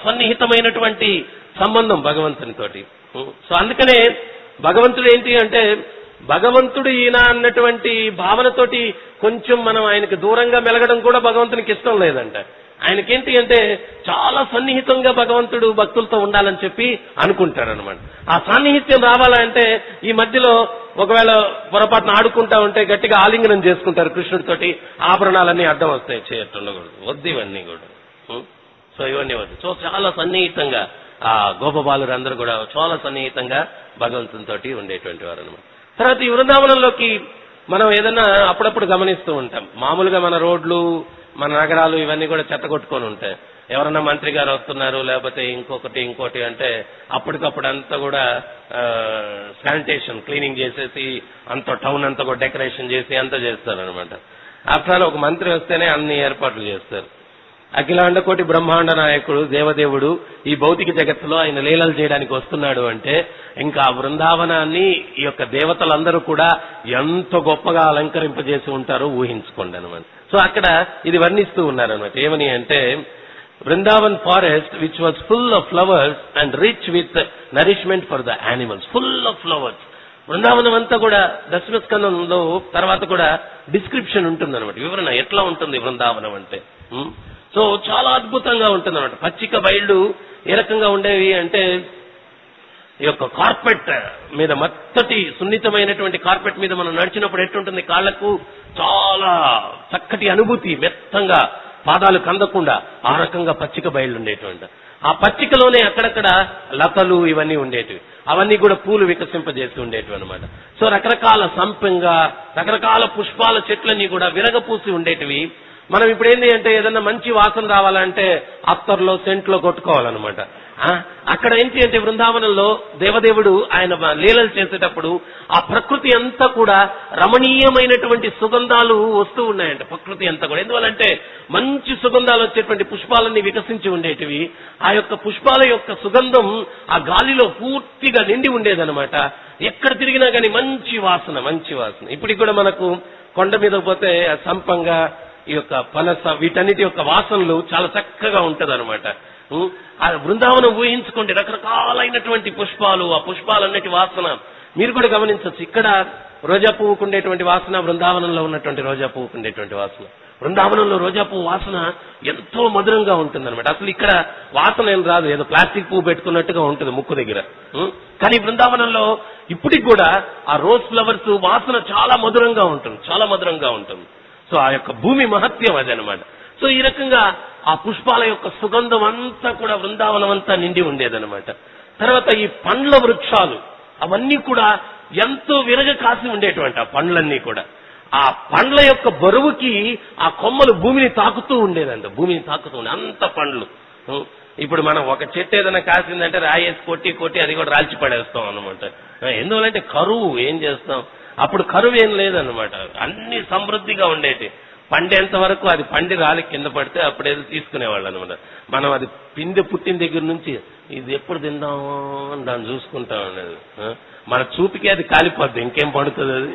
సన్నిహితమైనటువంటి సంబంధం భగవంతునితోటి సో అందుకనే భగవంతుడు ఏంటి అంటే భగవంతుడు ఈయన అన్నటువంటి భావనతోటి కొంచెం మనం ఆయనకు దూరంగా మెలగడం కూడా భగవంతునికి ఇష్టం లేదంట ఆయనకేంటి అంటే చాలా సన్నిహితంగా భగవంతుడు భక్తులతో ఉండాలని చెప్పి అనుకుంటాడు అనమాట ఆ సాన్నిహిత్యం రావాలంటే ఈ మధ్యలో ఒకవేళ పొరపాటున ఆడుకుంటా ఉంటే గట్టిగా ఆలింగనం చేసుకుంటారు కృష్ణుడితోటి ఆభరణాలన్నీ అడ్డం వస్తాయి చేయట్టు ఉండకూడదు వద్దు ఇవన్నీ కూడా ఉం? సో ఇవన్నీ వద్దు సో చాలా సన్నిహితంగా ఆ గోపబాలురు అందరూ కూడా చాలా సన్నిహితంగా భగవంతునితో ఉండేటువంటి వారు అనమాట తర్వాత ఈ వృందావనంలోకి మనం ఏదైనా అప్పుడప్పుడు గమనిస్తూ ఉంటాం మామూలుగా మన రోడ్లు మన నగరాలు ఇవన్నీ కూడా చెత్త కొట్టుకొని ఉంటాయి ఎవరన్నా మంత్రి గారు వస్తున్నారు లేకపోతే ఇంకొకటి ఇంకోటి అంటే అప్పటికప్పుడు అంతా కూడా శానిటేషన్ క్లీనింగ్ చేసేసి అంత టౌన్ అంతా కూడా డెకరేషన్ చేసి అంతా చేస్తారు అనమాట ఆఫ్టర్ ఆల్ ఒక మంత్రి వస్తేనే అన్ని ఏర్పాట్లు చేస్తారు అఖిలాండ కోటి బ్రహ్మాండ నాయకుడు దేవదేవుడు ఈ భౌతిక జగత్తులో ఆయన లీలలు చేయడానికి వస్తున్నాడు అంటే ఇంకా ఆ బృందావనాన్ని ఈ యొక్క దేవతలందరూ కూడా ఎంత గొప్పగా అలంకరింపజేసి ఉంటారో ఊహించుకోండి అనమాట సో అక్కడ ఇది వర్ణిస్తూ ఉన్నారు అనమాట ఏమని అంటే Brindavan forest which was full of flowers and rich with nourishment for the animals full of flowers Brindavanam అంతా కూడా దశమస్కందంలో తర్వాత కూడా డిస్క్రిప్షన్ ఉంటుంది అనమాట వివరణ ఎట్లా ఉంటుంది బృందావనం అంటే ఉం? సో చాలా అద్భుతంగా ఉంటుంది అనమాట పచ్చిక బయళ్ళు ఏ రకంగా ఉండేవి అంటే ఈ యొక్క కార్పెట్ మీద మెత్తటి సున్నితమైనటువంటి కార్పెట్ మీద మనం నడిచినప్పుడు ఎట్టుంటుంది కాళ్లకు చాలా చక్కటి అనుభూతి మెత్తంగా పాదాలు కందకుండా ఆ రకంగా పచ్చిక బయళ్ళు ఉండేటువంటి ఆ పచ్చికలోనే అక్కడక్కడ లతలు ఇవన్నీ ఉండేటివి అవన్నీ కూడా పూలు వికసింపజేసి ఉండేటివి అనమాట సో రకరకాల సంపంగా రకరకాల పుష్పాల చెట్లన్నీ కూడా విరగపూసి ఉండేటివి మనం ఇప్పుడు ఏంటి అంటే ఏదన్నా మంచి వాసన రావాలంటే అత్తర్లో సెంట్లో కొట్టుకోవాలన్నమాట ఆ, అక్కడ ఏంటి అంటే బృందావనంలో దేవదేవుడు ఆయన లీలలు చేసేటప్పుడు ఆ ప్రకృతి అంతా కూడా రమణీయమైనటువంటి సుగంధాలు వస్తూ ఉన్నాయంట ప్రకృతి అంతా కూడా ఎందువల్లంటే మంచి సుగంధాలు వచ్చేటువంటి పుష్పాలన్నీ వికసించి ఉండేటివి ఆ యొక్క పుష్పాల యొక్క సుగంధం ఆ గాలిలో పూర్తిగా నిండి ఉండేదన్నమాట ఎక్కడ తిరిగినా కానీ మంచి వాసన మంచి వాసన ఇప్పటికి కూడా మనకు కొండ మీద పోతే ఆ సంపంగా ఈ యొక్క పనస వీటన్నిటి యొక్క వాసనలు చాలా చక్కగా ఉంటదన్నమాట ఉం? ఆ బృందావనం ఊహించుకోండి రకరకాలైనటువంటి పుష్పాలు ఆ పుష్పాలన్నిటి వాసన మీరు కూడా గమనించవచ్చు ఇక్కడ రోజా పువ్వుకు ఉండేటువంటి వాసన బృందావనంలో ఉన్నటువంటి రోజా పువ్వుకు ఉండేటువంటి వాసన బృందావనంలో రోజా పువ్వు వాసన ఎంతో మధురంగా ఉంటుందన్నమాట అసలు ఇక్కడ వాసన ఏం రాదు ఏదో ప్లాస్టిక్ పువ్వు పెట్టుకున్నట్టుగా ఉంటుంది ముక్కు దగ్గర ఉం? కానీ బృందావనంలో ఇప్పటికి కూడా ఆ రోజ్ ఫ్లవర్స్ వాసన చాలా మధురంగా ఉంటుంది చాలా మధురంగా ఉంటుంది సో ఆ యొక్క భూమి మహత్యం అదనమాట సో ఈ రకంగా ఆ పుష్పాల యొక్క సుగంధం అంతా కూడా బృందావనం అంతా నిండి ఉండేదన్నమాట తర్వాత ఈ పండ్ల వృక్షాలు అవన్నీ కూడా ఎంతో విరగ కాసి ఉండేటువంటి ఆ పండ్లన్నీ కూడా ఆ పండ్ల యొక్క బరువుకి ఆ కొమ్మలు భూమిని తాకుతూ ఉండేదంట భూమిని తాకుతూ ఉండే అంత పండ్లు ఉం. ఇప్పుడు మనం ఒక చెట్టు ఏదైనా కాసిందంటే రాయేసి కొట్టి కొట్టి అది కూడా రాల్చి పడేస్తాం అనమాట ఎందువల్లంటే కరువు ఏం చేస్తాం అప్పుడు కరువు ఏం లేదన్నమాట అన్ని సమృద్ధిగా ఉండేటి పండేంత వరకు అది పండి రాలి కింద పడితే అప్పుడేదో తీసుకునేవాళ్ళు అనమాట మనం అది పిండి పుట్టిన దగ్గర నుంచి ఇది ఎప్పుడు తిందామో అని దాన్ని చూసుకుంటా ఉండేది ఆ? మన చూపుకి అది కాలిపోద్ది ఇంకేం పడుతుంది అది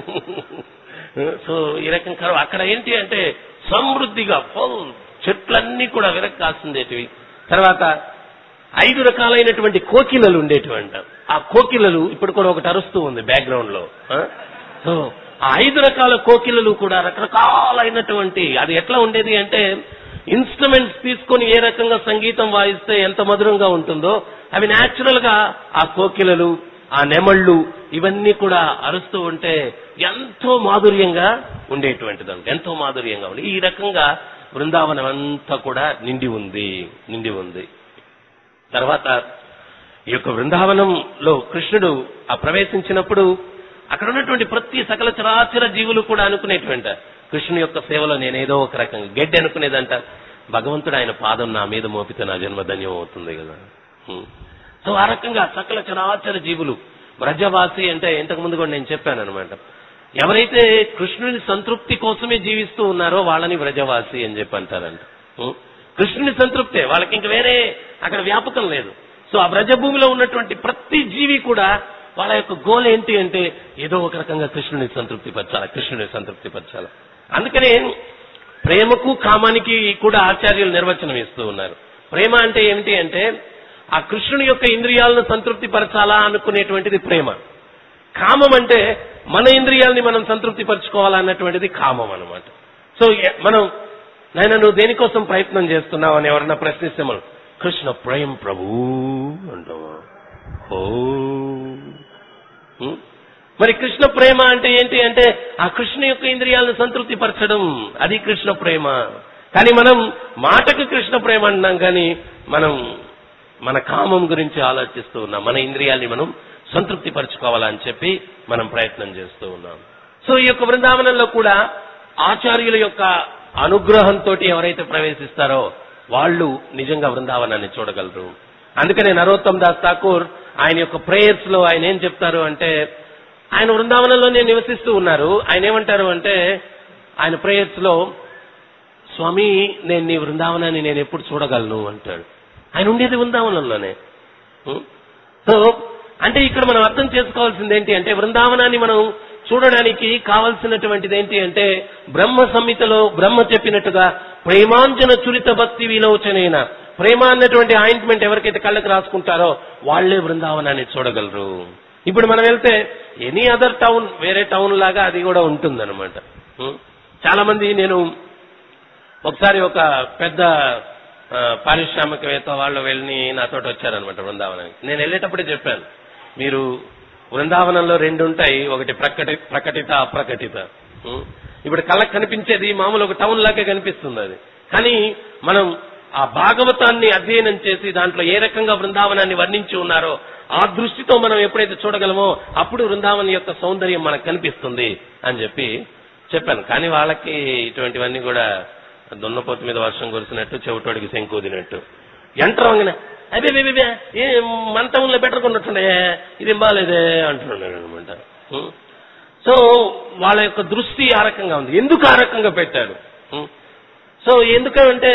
సో ఈ రకం కరువు అక్కడ ఏంటి అంటే సమృద్ధిగా ఫుల్ చెట్లన్నీ కూడా విరక్ కాస్తుండేటివి తర్వాత ఐదు రకాలైనటువంటి కోకిలలు ఉండేటివంట ఆ కోకిలలు ఇప్పుడు కూడా ఒకటి అరుస్తూ ఉంది బ్యాక్గ్రౌండ్ లో ఆ? సో ఆ ఐదు రకాల కోకిలలు కూడా రకరకాలైనటువంటి అది ఎట్లా ఉండేది అంటే ఇన్స్ట్రుమెంట్స్ తీసుకొని ఏ రకంగా సంగీతం వాయిస్తే ఎంత మధురంగా ఉంటుందో అవి న్యాచురల్ గా ఆ కోకిలలు ఆ నెమళ్ళు ఇవన్నీ కూడా అరుస్తూ ఉంటే ఎంతో మాధుర్యంగా ఉండేటువంటిది ఎంతో మాధుర్యంగా ఉంది ఈ రకంగా బృందావనం అంతా కూడా నిండి ఉంది నిండి ఉంది తర్వాత ఈ యొక్క బృందావనంలో కృష్ణుడు ఆ ప్రవేశించినప్పుడు అక్కడ ఉన్నటువంటి ప్రతి సకల చరాచర జీవులు కూడా అనుకునేటువంటి కృష్ణుని యొక్క సేవలో నేనేదో ఒక రకంగా గెడ్డి అనుకునేదంట భగవంతుడు ఆయన పాదం నా మీద మోపితే నా జన్మ ధన్యం అవుతుంది కదా హ్మ్. సో ఆ రకంగా సకల చరాచర జీవులు వ్రజవాసి అంటే ఇంతకు ముందు కూడా నేను చెప్పాను అనమాట ఎవరైతే కృష్ణుని సంతృప్తి కోసమే జీవిస్తూ ఉన్నారో వాళ్ళని వ్రజవాసి అని చెప్పి అంటారంట హ్మ్. కృష్ణుని సంతృప్తే వాళ్ళకి ఇంక వేరే అక్కడ వ్యాపకం లేదు సో ఆ వ్రజభూమిలో ఉన్నటువంటి ప్రతి జీవి కూడా వాళ్ళ యొక్క గోల్ ఏంటి అంటే ఏదో ఒక రకంగా కృష్ణుని సంతృప్తి పరచాలి కృష్ణుని సంతృప్తి పరచాలి అందుకనే ప్రేమకు కామానికి కూడా ఆచార్యులు నిర్వచనం ఇస్తూ ఉన్నారు ప్రేమ అంటే ఏమిటి అంటే ఆ కృష్ణుని యొక్క ఇంద్రియాలను సంతృప్తి పరచాలా అనుకునేటువంటిది ప్రేమ కామం అంటే మన ఇంద్రియాల్ని మనం సంతృప్తి పరచుకోవాలన్నటువంటిది కామం అనమాట సో ఎ- మనం నాయన నువ్వు దేనికోసం ప్రయత్నం చేస్తున్నావు అని ఎవరన్నా ప్రశ్నిస్తే మనం కృష్ణ ప్రేమ్ ప్రభు అంటాము ఓ ఉం? మరి కృష్ణ ప్రేమ అంటే ఏంటి అంటే ఆ కృష్ణ యొక్క ఇంద్రియాలను సంతృప్తి పరచడం అది కృష్ణ ప్రేమ కానీ మనం మాటకు కృష్ణ ప్రేమ అంటున్నాం కానీ మనం మన కామం గురించి ఆలోచిస్తూ ఉన్నాం మన ఇంద్రియాల్ని మనం సంతృప్తి పరచుకోవాలని చెప్పి మనం ప్రయత్నం చేస్తూ ఉన్నాం సో ఈ యొక్క బృందావనంలో కూడా ఆచార్యుల యొక్క అనుగ్రహంతో ఎవరైతే ప్రవేశిస్తారో వాళ్ళు నిజంగా బృందావనాన్ని చూడగలరు అందుకనే నరోత్తమ్ దాస్ ఠాకూర్ ఆయన యొక్క ప్రేయర్స్ లో ఆయన ఏం చెప్తారు అంటే ఆయన బృందావనంలోనే నివసిస్తూ ఉన్నారు ఆయన ఏమంటారు అంటే ఆయన ప్రేయర్స్ లో స్వామి నేను నీ బృందావనాన్ని నేను ఎప్పుడు చూడగలను అంటాడు ఆయన ఉండేది బృందావనంలోనే ఉం? సో అంటే ఇక్కడ మనం అర్థం చేసుకోవాల్సింది ఏంటి అంటే బృందావనాన్ని మనం చూడడానికి కావలసినటువంటిది ఏంటి అంటే బ్రహ్మ సంహితలో బ్రహ్మ చెప్పినట్టుగా ప్రేమాంజన చురిత భక్తి విలోచనైన ప్రేమ అన్నటువంటి ఆయింట్మెంట్ ఎవరికైతే కళ్ళకి రాసుకుంటారో వాళ్లే బృందావనాన్ని చూడగలరు ఇప్పుడు మనం వెళ్తే ఎనీ అదర్ టౌన్ వేరే టౌన్ లాగా అది కూడా ఉంటుందన్నమాట ఉం? చాలా మంది నేను ఒకసారి ఒక పెద్ద ఆ, పారిశ్రామికవేత్త వాళ్ళు వెళ్ళి నాతో వచ్చారనమాట బృందావనానికి నేను వెళ్ళేటప్పుడే చెప్పాను మీరు బృందావనంలో రెండు ఉంటాయి ఒకటి ప్రకటి ప్రకటిత అప్రకటిత ఉం? ఇప్పుడు కళ్ళకు కనిపించేది మామూలు ఒక టౌన్ లాగే కనిపిస్తుంది అది కానీ మనం ఆ భాగవతాన్ని అధ్యయనం చేసి దాంట్లో ఏ రకంగా బృందావనాన్ని వర్ణించి ఉన్నారో ఆ దృష్టితో మనం ఎప్పుడైతే చూడగలమో అప్పుడు బృందావనం యొక్క సౌందర్యం మనకు కనిపిస్తుంది అని చెప్పి చెప్పాను కానీ వాళ్ళకి ఇటువంటివన్నీ కూడా దున్నపోతు మీద వర్షం కురిసినట్టు చెవిటోడికి శంకూదినట్టు ఎంటర్ వంగన అదే బే, బే, బే, ఏ మన టౌన్లో బెటర్ కొన్నట్టుండే ఇదేం బాగాలేదే అంటున్నాడు అనమాట సో వాళ్ళ యొక్క దృష్టి ఆ రకంగా ఉంది ఎందుకు ఆ రకంగా పెట్టాడు ఉం? సో ఎందుకంటే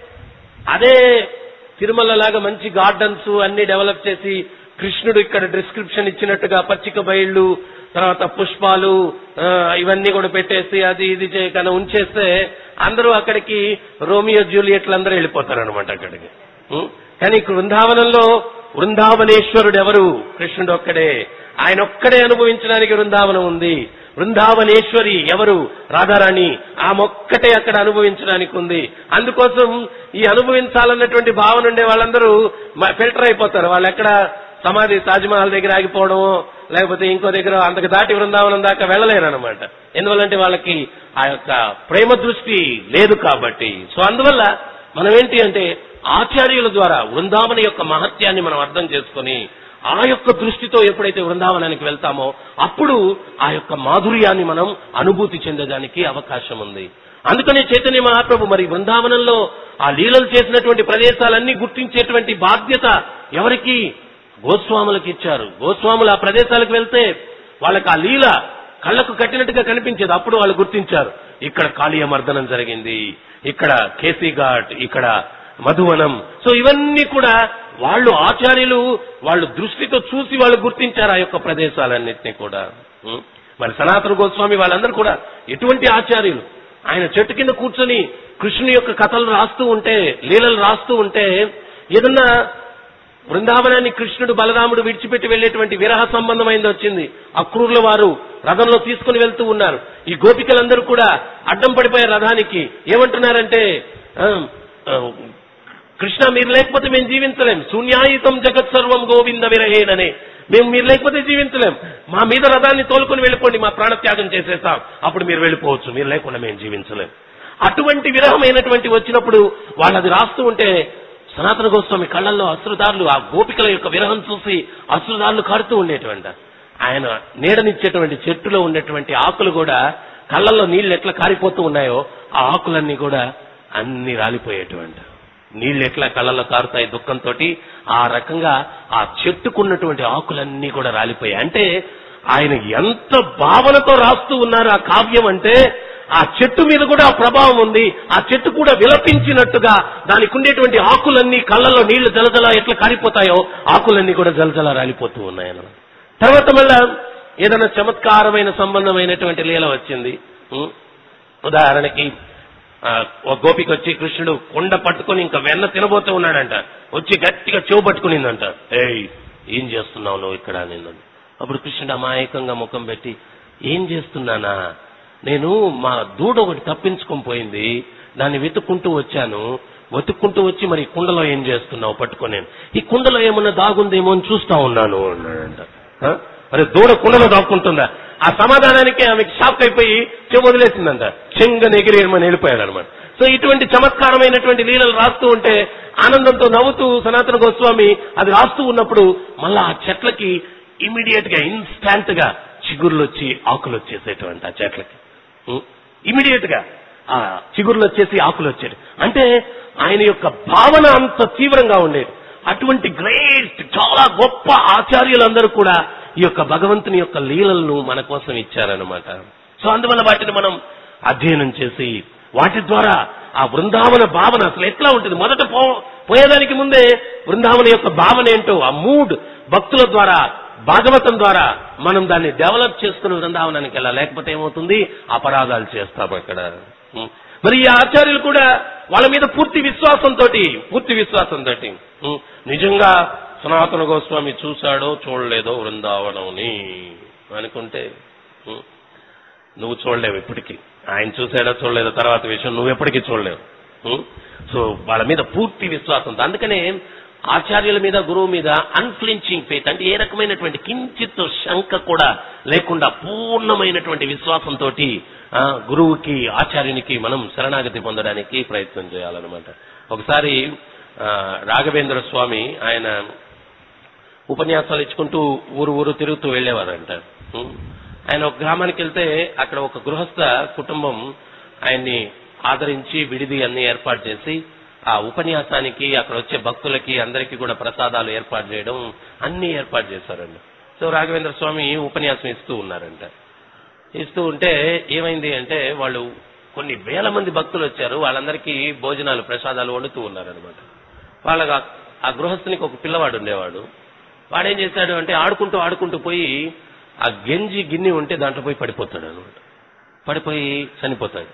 అదే తిరుమల లాగా మంచి గార్డెన్స్ అన్ని డెవలప్ చేసి కృష్ణుడు ఇక్కడ డిస్క్రిప్షన్ ఇచ్చినట్టుగా పచ్చిక బయళ్ళు తర్వాత పుష్పాలు ఆ, ఇవన్నీ కూడా పెట్టేసి అది ఇది చేయకన్నా ఉంచేస్తే అందరూ అక్కడికి రోమియో జూలియట్లు అందరూ వెళ్ళిపోతారు అనమాట అక్కడికి ఉం? కానీ ఇక్కడ బృందావనంలో బృందావనేశ్వరుడు ఎవరు కృష్ణుడు ఒక్కడే ఆయన ఒక్కడే అనుభవించడానికి బృందావనం ఉంది బృందావనేశ్వరి ఎవరు రాధారాణి ఆమె ఒక్కటే అక్కడ అనుభవించడానికి ఉంది అందుకోసం ఈ అనుభవించాలన్నటువంటి భావన ఉండే వాళ్ళందరూ మ- ఫిల్టర్ అయిపోతారు వాళ్ళు ఎక్కడ సమాధి తాజ్మహల్ దగ్గర ఆగిపోవడం లేకపోతే ఇంకో దగ్గర అంతకు దాటి బృందావనం దాకా వెళ్ళలేరు అనమాట ఎందువల్లంటే వాళ్ళకి ఆ యొక్క ప్రేమ దృష్టి లేదు కాబట్టి సో అందువల్ల మనం ఏంటి అంటే ఆచార్యుల ద్వారా బృందావన యొక్క మహత్యాన్ని మనం అర్థం చేసుకొని ఆ యొక్క దృష్టితో ఎప్పుడైతే బృందావనానికి వెళ్తామో అప్పుడు ఆ యొక్క మాధుర్యాన్ని మనం అనుభూతి చెందడానికి అవకాశం ఉంది అందుకనే చైతన్య మహాప్రభు మరి బృందావనంలో ఆ లీలలు చేసినటువంటి ప్రదేశాలన్నీ గుర్తించేటువంటి బాధ్యత ఎవరికి గోస్వాములకు ఇచ్చారు గోస్వాములు ఆ ప్రదేశాలకు వెళ్తే వాళ్ళకి ఆ లీల కళ్ళకు కట్టినట్టుగా కనిపించేది అప్పుడు వాళ్ళు గుర్తించారు ఇక్కడ కాళీయ మర్దనం జరిగింది ఇక్కడ కేసీ ఘాట్ ఇక్కడ మధువనం సో ఇవన్నీ కూడా వాళ్ళు ఆచార్యులు వాళ్ళు దృష్టితో చూసి వాళ్ళు గుర్తించారు ఆ యొక్క ప్రదేశాలన్నింటినీ కూడా ఉం? మరి సనాతన గోస్వామి వాళ్ళందరూ కూడా ఎటువంటి ఆచార్యులు ఆయన చెట్టు కింద కూర్చొని కృష్ణుని యొక్క కథలు రాస్తూ ఉంటే లీలలు రాస్తూ ఉంటే ఏదన్నా బృందావనాన్ని కృష్ణుడు బలరాముడు విడిచిపెట్టి వెళ్ళేటువంటి విరహ సంబంధమైంది వచ్చింది అక్రూర్ల వారు రథంలో తీసుకుని వెళ్తూ ఉన్నారు ఈ గోపికలందరూ కూడా అడ్డం పడిపోయారు రథానికి ఏమంటున్నారంటే ఆ, ఆ, కృష్ణ మీరు లేకపోతే మేము జీవించలేం శూన్యాయుతం జగత్ సర్వం గోవింద విరహేననే మేము మీరు లేకపోతే జీవించలేం మా మీద రథాన్ని తోలుకొని వెళ్ళిపోండి మా ప్రాణత్యాగం చేసేస్తాం అప్పుడు మీరు వెళ్ళిపోవచ్చు మీరు లేకుండా మేము జీవించలేం అటువంటి విరహమైనటువంటి వచ్చినప్పుడు వాళ్ళు అది రాస్తూ ఉంటే సనాతన గోస్వామి కళ్ళల్లో అశ్రుదారులు ఆ గోపికల యొక్క విరహం చూసి అశ్రుదారులు కారుతూ ఉండేటువంటి ఆయన నీడనిచ్చేటువంటి చెట్టులో ఉన్నటువంటి ఆకులు కూడా కళ్ళల్లో నీళ్లు ఎట్లా కారిపోతూ ఉన్నాయో ఆ ఆకులన్నీ కూడా అన్ని రాలిపోయేటువంటి నీళ్లు ఎట్లా కళ్ళల్లో కారుతాయి దుఃఖంతో ఆ రకంగా ఆ చెట్టుకున్నటువంటి ఆకులన్నీ కూడా రాలిపోయాయి అంటే ఆయన ఎంత భావనతో రాస్తూ ఉన్నారు ఆ కావ్యం అంటే ఆ చెట్టు మీద కూడా ఆ ప్రభావం ఉంది ఆ చెట్టు కూడా విలపించినట్టుగా దానికి ఉండేటువంటి ఆకులన్నీ కళ్ళలో నీళ్లు జలజల ఎట్లా కారిపోతాయో ఆకులన్నీ కూడా జలజల రాలిపోతూ ఉన్నాయి అన్నమాట తర్వాత మళ్ళా ఏదైనా చమత్కారమైన సంబంధమైనటువంటి లీల వచ్చింది ఉం? ఉదాహరణకి ఆ, ఒక గోపికి వచ్చి కృష్ణుడు కొండ పట్టుకొని ఇంకా వెన్న తినబోతూ ఉన్నాడంట వచ్చి గట్టిగా చెవు పట్టుకునిందంట ఏయ్ ఏం చేస్తున్నావు నువ్వు ఇక్కడ నిన్ను అప్పుడు కృష్ణుడు అమాయకంగా ముఖం పెట్టి ఏం చేస్తున్నానా నేను మా దూడ ఒకటి తప్పించుకొని పోయింది దాన్ని వెతుక్కుంటూ వచ్చాను వెతుక్కుంటూ వచ్చి మరి ఈ కుండలో ఏం చేస్తున్నావు పట్టుకొని నేను. ఈ కుండలో ఏమన్నా దాగుందేమో అని చూస్తా ఉన్నాను అన్నాడంట ఆ? మరి దూడ కుండలో దాక్కుంటుందా ఆ సమాధానానికి ఆమెకి షాక్ అయిపోయి చెవి వదిలేసిందంట చెంగ ఎగిరేయమని వెళ్ళిపోయాడు అనమాట సో ఇటువంటి చమత్కారమైనటువంటి లీలలు రాస్తూ ఉంటే ఆనందంతో నవ్వుతూ సనాతన గోస్వామి అది రాస్తూ ఉన్నప్పుడు మళ్ళా ఆ చెట్లకి ఇమీడియట్ గా ఇన్స్టాంట్ గా చిగుర్లు వచ్చి ఆకులు వచ్చేసేటువంటి ఆ చెట్లకి ఇమీడియట్ గా ఆ చిగుర్లు వచ్చేసి ఆకులు వచ్చేది అంటే ఆయన యొక్క భావన అంత తీవ్రంగా ఉండేది అటువంటి గ్రేట్ చాలా గొప్ప ఆచార్యులందరూ కూడా ఈ యొక్క భగవంతుని యొక్క లీలలను మన కోసం ఇచ్చారనమాట సో అందువల్ల వాటిని మనం అధ్యయనం చేసి వాటి ద్వారా ఆ బృందావన భావన అసలు ఎట్లా ఉంటుంది మొదట పో పోయేదానికి ముందే బృందావన యొక్క భావన ఏంటో ఆ మూడ్ భక్తుల ద్వారా భాగవతం ద్వారా మనం దాన్ని డెవలప్ చేసుకుని బృందావనానికి వెళ్ళాలి లేకపోతే ఏమవుతుంది అపరాధాలు చేస్తాం అక్కడ ఉం. మరి ఈ ఆచార్యులు కూడా వాళ్ళ మీద పూర్తి విశ్వాసంతో పూర్తి విశ్వాసంతో నిజంగా సనాతన గోస్వామి చూశాడో చూడలేదో బృందావనంని అనుకుంటే ఉం. నువ్వు చూడలేవు ఇప్పటికీ ఆయన చూసాడో చూడలేదో తర్వాత విషయం నువ్వు ఎప్పటికీ చూడలేవు ఉం? సో వాళ్ళ మీద పూర్తి విశ్వాసంతో అందుకనే ఆచార్యుల మీద గురువు మీద అన్ఫ్లించింగ్ ఫెయిత్ అంటే ఏ రకమైనటువంటి కించిత్ శంక కూడా లేకుండా పూర్ణమైనటువంటి విశ్వాసంతో గురువుకి ఆచార్యునికి మనం శరణాగతి పొందడానికి ప్రయత్నం చేయాలన్నమాట ఒకసారి ఆ, రాఘవేంద్ర స్వామి ఆయన ఉపన్యాసాలు ఇచ్చుకుంటూ ఊరు ఊరు తిరుగుతూ వెళ్ళేవారంట ఉం. ఆయన ఒక గ్రామానికి వెళ్తే అక్కడ ఒక గృహస్థ కుటుంబం ఆయన్ని ఆదరించి విడిది అన్ని ఏర్పాటు చేసి ఆ ఉపన్యాసానికి అక్కడ వచ్చే భక్తులకి అందరికీ కూడా ప్రసాదాలు ఏర్పాటు చేయడం అన్ని ఏర్పాటు చేశారండి సో రాఘవేంద్ర స్వామి ఉపన్యాసం ఇస్తూ ఉన్నారంట ఇస్తూ ఉంటే ఏమైంది అంటే వాళ్ళు కొన్ని వేల మంది భక్తులు వచ్చారు వాళ్ళందరికీ భోజనాలు ప్రసాదాలు వండుతూ ఉన్నారనమాట వాళ్ళ ఆ గృహస్థునికి ఒక పిల్లవాడు ఉండేవాడు వాడేం చేశాడు అంటే ఆడుకుంటూ ఆడుకుంటూ పోయి ఆ గెంజి గిన్నె ఉంటే దాంట్లో పోయి పడిపోతాడు అనమాట పడిపోయి చనిపోతాడు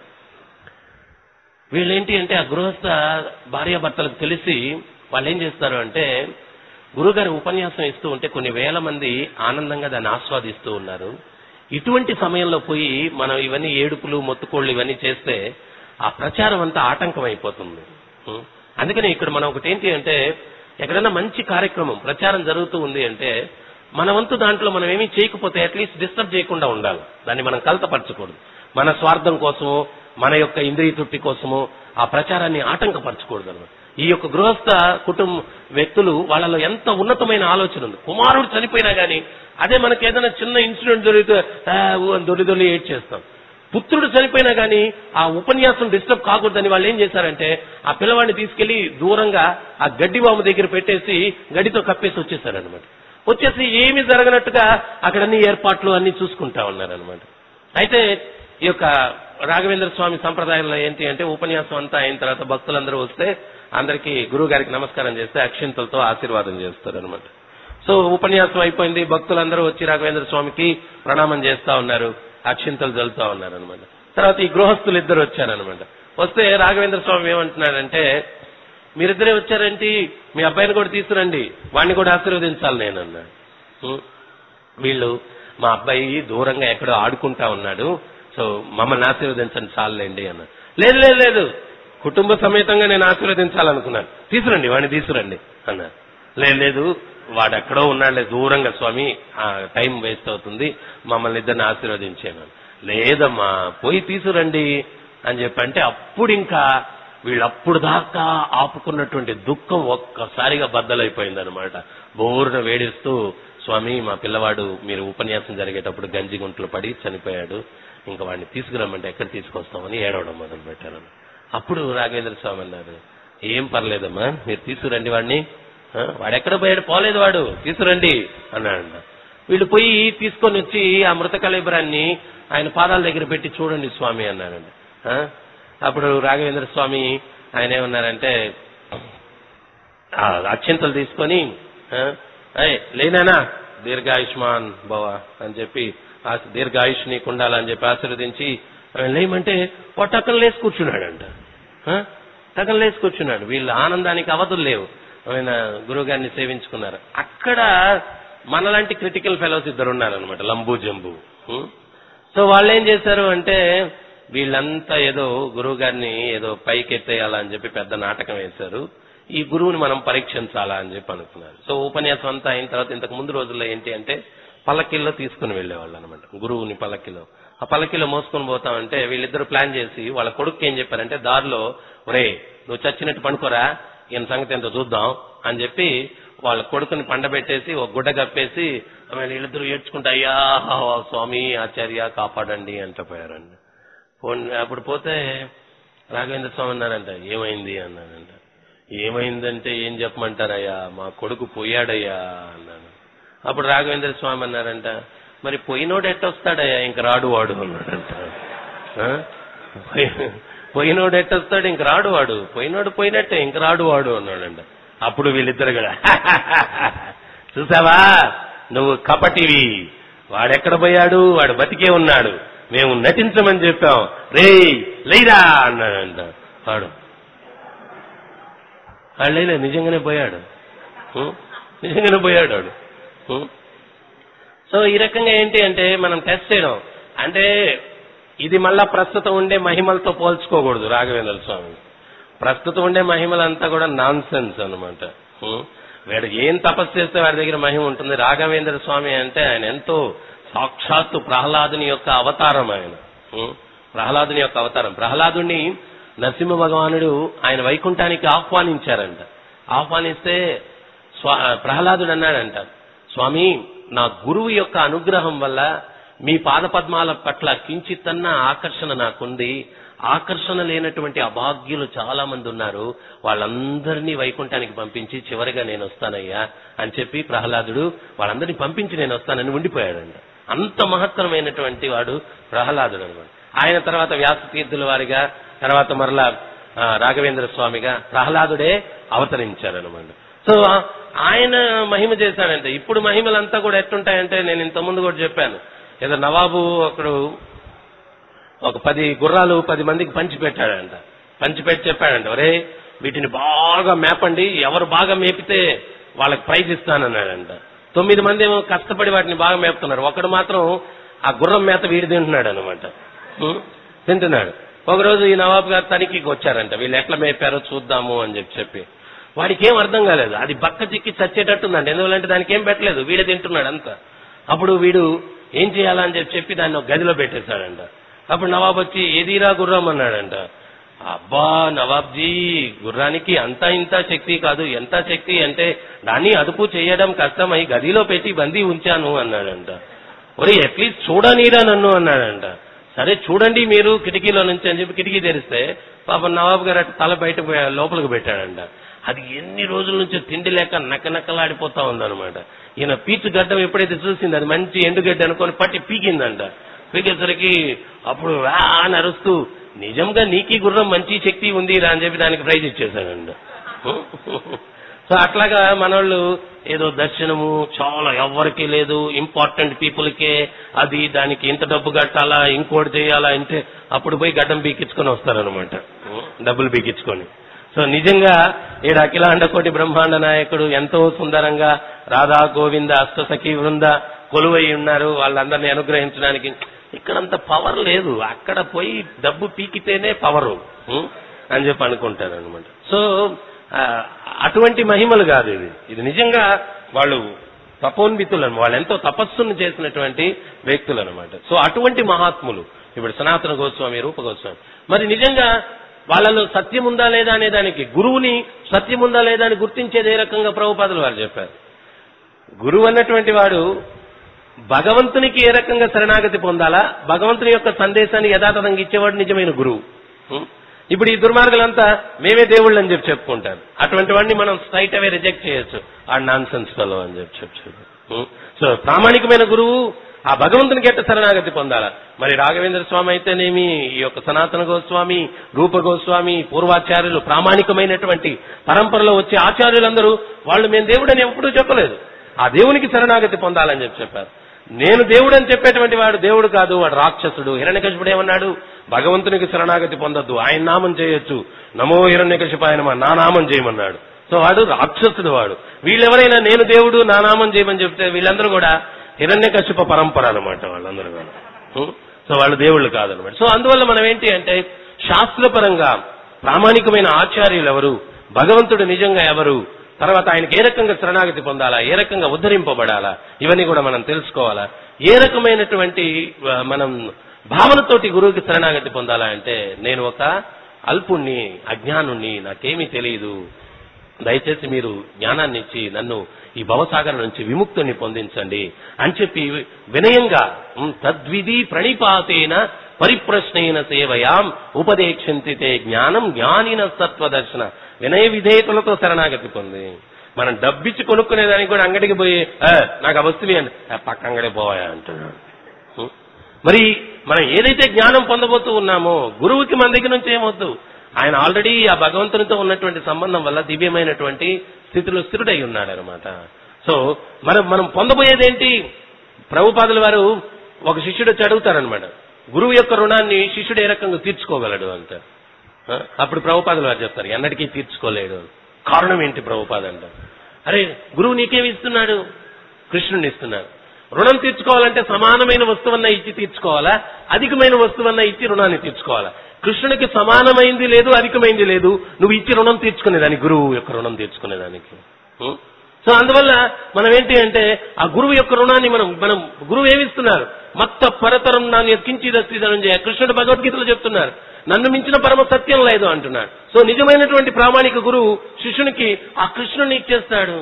వీళ్ళేంటి అంటే ఆ గృహస్థ భార్యాభర్తలకు తెలిసి వాళ్ళు ఏం చేస్తారు అంటే గురుగారి ఉపన్యాసం ఇస్తూ ఉంటే కొన్ని వేల మంది ఆనందంగా దాన్ని ఆస్వాదిస్తూ ఉన్నారు ఇటువంటి సమయంలో పోయి మనం ఇవన్నీ ఏడుపులు మొత్తుకోళ్ళు ఇవన్నీ చేస్తే ఆ ప్రచారం అంతా ఆటంకం అయిపోతుంది ఉం? అందుకని ఇక్కడ మనం ఒకటి ఏంటి అంటే ఎక్కడైనా మంచి కార్యక్రమం ప్రచారం జరుగుతూ ఉంది అంటే మన వంతు దాంట్లో మనం ఏమీ చేయకపోతే అట్లీస్ట్ డిస్టర్బ్ చేయకుండా ఉండాలి దాన్ని మనం కలతపరచకూడదు మన స్వార్థం కోసమో మన యొక్క ఇంద్రియ తృప్తి కోసమో ఆ ప్రచారాన్ని ఆటంకపరచకూడదు అన్నమాట ఈ యొక్క గృహస్థ కుటుంబ వ్యక్తులు వాళ్ళలో ఎంత ఉన్నతమైన ఆలోచన ఉంది కుమారుడు చనిపోయినా గానీ అదే మనకి ఏదైనా చిన్న ఇన్సిడెంట్ జరిగితే "ఆ, ఊ" అని దొల్లి దొల్లి ఏడ్ చేస్తాం పుత్రుడు చనిపోయినా గానీ ఆ ఉపన్యాసం డిస్టర్బ్ కాకూడదని వాళ్ళు ఏం చేశారంటే ఆ పిల్లవాడిని తీసుకెళ్లి దూరంగా ఆ గడ్డి బాంబు దగ్గర పెట్టేసి గడ్డితో కప్పేసి వచ్చేసారనమాట వచ్చేసి ఏమీ జరగనట్టుగా అక్కడ అన్ని ఏర్పాట్లు అన్ని చూసుకుంటా ఉన్నారనమాట అయితే ఈ యొక్క రాఘవేంద్ర స్వామి సంప్రదాయంలో ఏంటి అంటే ఉపన్యాసం అంతా అయిన తర్వాత భక్తులందరూ వస్తే అందరికీ గురువు గారికి నమస్కారం చేస్తే అక్షింతలతో ఆశీర్వాదం చేస్తారు అనమాట సో ఉపన్యాసం అయిపోయింది భక్తులందరూ వచ్చి రాఘవేంద్ర స్వామికి ప్రణామం చేస్తా ఉన్నారు అక్షింతలు జల్లుతా ఉన్నారు అనమాట తర్వాత ఈ గృహస్థులు ఇద్దరు వచ్చారనమాట వస్తే రాఘవేంద్ర స్వామి ఏమంటున్నాడంటే మీరిద్దరే వచ్చారేంటి మీ అబ్బాయిని కూడా తీసుకురండి వాడిని కూడా ఆశీర్వదించాలి నేను అన్నాడు ఉం. వీళ్ళు మా అబ్బాయి దూరంగా ఎక్కడో ఆడుకుంటా ఉన్నాడు సో మమ్మల్ని ఆశీర్వదించండి చాలండి అన్నాడు లేదు లేదు లేదు కుటుంబ సమేతంగా నేను ఆశీర్వదించాలనుకున్నాను తీసురండి వాడిని తీసురండి అన్నారు లేదు లేదు వాడు ఎక్కడో ఉన్నాడులే దూరంగా స్వామి ఆ టైం వేస్ట్ అవుతుంది మమ్మల్ని ఇద్దరిని ఆశీర్వదించాను లేదమ్మా పోయి తీసురండి అని చెప్పి అంటే అప్పుడు ఇంకా వీళ్ళప్పుడు దాకా ఆపుకున్నటువంటి దుఃఖం ఒక్కసారిగా బద్దలైపోయింది అనమాట బోరున వేడిస్తూ స్వామి మా పిల్లవాడు మీరు ఉపన్యాసం జరిగేటప్పుడు గంజి గుంటలు పడి చనిపోయాడు ఇంకా వాడిని తీసుకురమ్మంటే ఎక్కడ తీసుకొస్తామని ఏడవడం మొదలు పెట్టారు అప్పుడు రాఘవేంద్ర స్వామి అన్నారు ఏం పర్లేదమ్మా మీరు తీసుకురండి వాడిని ఆ, వాడు ఎక్కడ పోయాడు పోలేదు వాడు తీసుకురండి అన్నాడు వీళ్ళు పోయి తీసుకొని వచ్చి ఆ మృత కళేబరాన్ని ఆయన పాదాల దగ్గర పెట్టి చూడండి స్వామి అన్నారండి ఆ? అప్పుడు రాఘవేంద్ర స్వామి ఆయన ఏమన్నారంటే ఆ అత్యంతలు తీసుకొని ఆ, "ఏయ్, లేనానా దీర్ఘాయుష్మాన్ భవ అని చెప్పి ఆ దీర్ఘాయుష్ నీకు ఉండాలని చెప్పి ఆశీర్వదించి ఆయన లేమంటే పొట్టక్కలు లేసి కూర్చున్నాడంట ఆ? టక్కలు లేసి కూర్చున్నాడు వీళ్ళ ఆనందానికి అవధులు లేవు ఆయన గురువు గారిని సేవించుకున్నారు అక్కడ మనలాంటి క్రిటికల్ ఫెలోస్ ఇద్దరు ఉన్నారనమాట లంబు జంబు ఉం? సో వాళ్ళు ఏం చేశారు అంటే వీళ్ళంతా ఏదో గురువు గారిని ఏదో పైకెత్తేయాలా అని చెప్పి పెద్ద నాటకం వేశారు ఈ గురువుని మనం పరీక్షించాలా అని చెప్పి అనుకున్నారు సో ఉపన్యాసం అంతా అయిన తర్వాత ఇంతకు ముందు రోజుల్లో ఏంటి అంటే పల్లకిల్లో తీసుకుని వెళ్ళేవాళ్ళు అనమాట గురువుని పల్లకిలో ఆ పల్లకిలో మోసుకొని పోతామంటే వీళ్ళిద్దరు ప్లాన్ చేసి వాళ్ళ కొడుకు ఏం చెప్పారంటే దారిలో ఒరే నువ్వు చచ్చినట్టు పనుకోరా ఈయన సంగతి ఎంతో చూద్దాం అని చెప్పి వాళ్ళ కొడుకుని పండబెట్టేసి ఒక గుడ్డ కప్పేసి ఆమె వీళ్ళిద్దరు ఏడ్చుకుంటా అయ్యా స్వామి ఆచార్య కాపాడండి అంట పోయారండి పోన్- అప్పుడు పోతే రాఘవేంద్ర స్వామి అన్నారంట ఏమైంది అన్నారంట ఏమైందంటే ఏం చెప్పమంటారయ్యా మా కొడుకు పోయాడయ్యా అన్నాను అప్పుడు రాఘవేంద్ర స్వామి అన్నారంట మరి పోయినోడు ఎట్టొస్తాడయ్యా ఇంక రాడు వాడు అన్నాడంట ఆ? పోయి- పోయినోడు ఎట్టొస్తాడు ఇంక రాడు వాడు పోయినోడు పోయినట్టే ఇంక రాడు వాడు అన్నాడంట అప్పుడు వీళ్ళిద్దరు కూడా చూసావా నువ్వు కపటివి వాడెక్కడ పోయాడు వాడు బతికే ఉన్నాడు మేము నటించమని చెప్పాం రే లేరా అన్నాడంట వాడు వాడు లేలే నిజంగానే పోయాడు ఉం? నిజంగానే పోయాడు వాడు ఉం? సో ఈ రకంగా ఏంటి అంటే మనం టెస్ట్ చేయడం అంటే ఇది మళ్ళా ప్రస్తుతం ఉండే మహిమలతో పోల్చుకోకూడదు రాఘవేంద్ర స్వామి ప్రస్తుతం ఉండే మహిమలంతా కూడా నాన్ సెన్స్ అనమాట వీడు ఏం తపస్సు చేస్తే వాడి దగ్గర మహిమ ఉంటుంది రాఘవేంద్ర స్వామి అంటే ఆయన ఎంతో సాక్షాత్తు ప్రహ్లాదుని యొక్క అవతారం ఆయన ఉం? ప్రహ్లాదుని యొక్క అవతారం ప్రహ్లాదుని నరసింహ భగవానుడు ఆయన వైకుంఠానికి ఆహ్వానించారంట ఆహ్వానిస్తే స్వా ప్రహ్లాదుడు అన్నాడంట స్వామి నా గురువు యొక్క అనుగ్రహం వల్ల మీ పాదపద్మాల పట్ల కించిత్తన్న ఆకర్షణ నాకుంది ఆకర్షణ లేనటువంటి అభాగ్యులు చాలా మంది ఉన్నారు వాళ్ళందరినీ వైకుంఠానికి పంపించి చివరిగా నేను వస్తానయ్యా అని చెప్పి ప్రహ్లాదుడు వాళ్ళందరినీ పంపించి నేను వస్తానని ఉండిపోయాడంట అంత మహత్తరమైనటువంటి వాడు ప్రహ్లాదుడు అనమాట ఆయన తర్వాత వ్యాసతీర్థుల వారిగా తర్వాత మరలా ఆ, రాఘవేంద్ర స్వామిగా ప్రహ్లాదుడే అవతరించారనమాట సో ఆ- ఆయన మహిమ చేశాడంటే ఇప్పుడు మహిమలంతా కూడా ఎట్టుంటాయంటే నేను ఇంత ముందు కూడా చెప్పాను ఏదో నవాబు ఒకడు ఒక పది గుర్రాలు పది మందికి పంచి పెట్టాడంట పంచి పెట్టి చెప్పాడంట ఒరే వీటిని బాగా మేపండి ఎవరు బాగా మేపితే వాళ్ళకి ప్రైజ్ ఇస్తానన్నాడంట తొమ్మిది మంది ఏమో కష్టపడి వాటిని బాగా మేపుతున్నారు ఒకడు మాత్రం ఆ గుర్రం మేత వీడి తింటున్నాడు అనమాట తింటున్నాడు ఒకరోజు ఈ నవాబు గారు తనిఖీకి వచ్చారంట వీళ్ళు ఎట్లా మేపారో చూద్దాము అని చెప్పి చెప్పి వాడికి ఏం అర్థం కాలేదు అది బక్క చిక్కి చచ్చేటట్టుందండి ఎందువల్లంటే దానికి ఏం పెట్టలేదు వీడే తింటున్నాడు అంతా అప్పుడు వీడు ఏం చేయాలని చెప్పి చెప్పి దాన్ని ఒక గదిలో పెట్టేశాడంట అప్పుడు నవాబ్ వచ్చి ఏదిరా గుర్రం అన్నాడంట అబ్బా నవాబ్జీ గుర్రానికి అంత ఇంత శక్తి కాదు ఎంత శక్తి అంటే దాన్ని అదుపు చేయడం కష్టమై గదిలో పెట్టి బందీ ఉంచాను అన్నాడంట ఒరే అట్లీస్ట్ చూడనీరా నన్ను అన్నాడంట సరే చూడండి మీరు కిటికీలో నుంచి అని చెప్పి కిటికీ తెరిస్తే పాపం నవాబు గారు అటు తల బయట పోయి- లోపలికి పెట్టాడంట అది ఎన్ని రోజుల నుంచి తిండి లేక నక్కనక్కలాడిపోతా ఉందన్నమాట ఈయన పీచు గడ్డం ఎప్పుడైతే చూసింది అది మంచి ఎండుగడ్డ అనుకొని పట్టి పీకిందంట పీకేసరికి అప్పుడు వా అని అరుస్తూ నిజంగా నీకీ గుర్రం మంచి శక్తి ఉంది రా అని చెప్పి దానికి ప్రైజ్ ఇచ్చేసాడంట సో అట్లాగా మనోళ్ళు ఏదో దర్శనము చాలా ఎవరికి లేదు ఇంపార్టెంట్ పీపుల్కే అది దానికి ఇంత డబ్బు కట్టాలా ఇంకోటి చేయాలా అంటే అప్పుడు పోయి గడ్డం బీకించుకొని వస్తారనమాట డబ్బులు బీకించుకొని సో నిజంగా ఈడ అఖిలాండ కోటి బ్రహ్మాండ నాయకుడు ఎంతో సుందరంగా రాధా గోవింద అష్టసఖి వృంద కొలువై ఉన్నారు వాళ్ళందరినీ అనుగ్రహించడానికి ఇక్కడంత పవర్ లేదు అక్కడ పోయి డబ్బు పీకితేనే పవరు అని చెప్పి అనుకుంటారు అనమాట సో ఆ, అటువంటి మహిమలు కాదు ఇది ఇది నిజంగా వాళ్ళు తపోన్వితులు వాళ్ళు ఎంతో తపస్సును చేసినటువంటి వ్యక్తులు అనమాట సో అటువంటి మహాత్ములు ఇప్పుడు సనాతన గోస్వామి రూప గోస్వామి మరి నిజంగా వాళ్ళలో సత్యం ఉందా లేదా అనే దానికి గురువుని సత్యం ఉందా లేదా అని గుర్తించేది ఏ రకంగా ప్రభుపాదులు వారు చెప్పారు గురువు అన్నటువంటి వాడు భగవంతునికి ఏ రకంగా శరణాగతి పొందాలా భగవంతుని యొక్క సందేశాన్ని యథాతథంగా ఇచ్చేవాడు నిజమైన గురువు ఉం? ఇప్పుడు ఈ దుర్మార్గులంతా మేమే దేవుళ్ళు అని చెప్పి చెప్పుకుంటారు అటువంటి వాడిని మనం స్ట్రైట్ అవే రిజెక్ట్ చేయొచ్చు ఆ నాన్ సెన్స్ ఫెలో అని చెప్పి చెప్పు ఉం? సో ప్రామాణికమైన గురువు ఆ భగవంతునికి ఎట్ట శరణాగతి పొందాలా మరి రాఘవేంద్ర స్వామి అయితేనేమి ఈ యొక్క సనాతన గోస్వామి రూప గోస్వామి పూర్వాచార్యులు ప్రామాణికమైనటువంటి పరంపరలో వచ్చే ఆచార్యులందరూ వాళ్ళు మేము దేవుడని ఎప్పుడూ చెప్పలేదు ఆ దేవునికి శరణాగతి పొందాలని చెప్పి చెప్పారు నేను దేవుడు అని చెప్పేటువంటి వాడు దేవుడు కాదు వాడు రాక్షసుడు హిరణ్యకశిపుడు ఏమన్నాడు భగవంతునికి శరణాగతి పొందొద్దు ఆయన నామం చేయొచ్చు నమో హిరణ్యకశిపాయనమా నా నామం చేయమన్నాడు సో వాడు రాక్షసుడు వాడు వీళ్ళెవరైనా నేను దేవుడు నా నామం చేయమని చెప్తే వీళ్ళందరూ కూడా హిరణ్య కశ్యప పరంపర అనమాట వాళ్ళందరూ కూడా ఉం? సో వాళ్ళు దేవుళ్ళు కాదనమాట సో అందువల్ల మనం ఏంటి అంటే శాస్త్రపరంగా ప్రామాణికమైన ఆచార్యులు ఎవరు భగవంతుడు నిజంగా ఎవరు తర్వాత ఆయనకి ఏ రకంగా శరణాగతి పొందాలా ఏ రకంగా ఉద్ధరింపబడాలా ఇవన్నీ కూడా మనం తెలుసుకోవాలా ఏ రకమైనటువంటి ఆ, మనం భావనతోటి గురువుకి శరణాగతి పొందాలా అంటే నేను ఒక అల్పుణ్ణి అజ్ఞానుణ్ణి నాకేమీ తెలియదు దయచేసి మీరు జ్ఞానాన్ని ఇచ్చి నన్ను ఈ భవసాగరం నుంచి విముక్తుని పొందించండి అని చెప్పి వినయంగా ఉమ్, తద్విధి ప్రణిపాతేన పరిప్రశ్నైన సేవయాం ఉపదేక్షంతి తే జ్ఞానం జ్ఞానిన సత్వదర్శన వినయ విధేయతలతో శరణాగతి పొంది మనం డబ్బిచ్చి కొనుక్కునేదానికి కూడా అంగడికి పోయి "ఆ, నాకు ఆ వస్తువు అని పక్క అంగడి పోయా అంటున్నాడు ఉం? మరి మనం ఏదైతే జ్ఞానం పొందబోతూ ఉన్నామో గురువుకి మన దగ్గర నుంచి ఏమొద్దు ఆయన ఆల్రెడీ ఆ భగవంతునితో ఉన్నటువంటి సంబంధం వల్ల దివ్యమైనటువంటి స్థితిలో స్థిరుడై ఉన్నాడు అనమాట సో మనం మనం పొందబోయేదేంటి ప్రభుపాదుల వారు ఒక శిష్యుడు వచ్చి అడుగుతారనమాట గురువు యొక్క రుణాన్ని శిష్యుడు ఏ రకంగా తీర్చుకోగలడు అంట ఆ? అప్పుడు ప్రభుపాదులు వారు చెప్తారు ఎన్నటికీ తీర్చుకోలేడు కారణం ఏంటి ప్రభుపాద అంట అరే గురువు నీకేమి ఇస్తున్నాడు కృష్ణుని ఇస్తున్నాడు రుణం తీర్చుకోవాలంటే సమానమైన వస్తువన్న ఇచ్చి తీర్చుకోవాలా అధికమైన వస్తువన్న ఇచ్చి రుణాన్ని తీర్చుకోవాలా కృష్ణునికి సమానమైంది లేదు అధికమైంది లేదు నువ్వు ఇచ్చి రుణం తీర్చుకునేదానికి గురువు యొక్క రుణం తీర్చుకునేదానికి ఉం? సో అందువల్ల మనం ఏంటి అంటే ఆ గురువు యొక్క రుణాన్ని మనం మనం గురువు ఏమిస్తున్నారు మత్త పరతరం నాన్ని కించిదస్తిదనం చేయ కృష్ణుడు భగవద్గీతలో చెప్తున్నారు నన్ను మించిన పరమ సత్యం లేదు అంటున్నాడు సో నిజమైనటువంటి ప్రామాణిక గురువు శిష్యునికి ఆ కృష్ణుని ఇచ్చేస్తాడు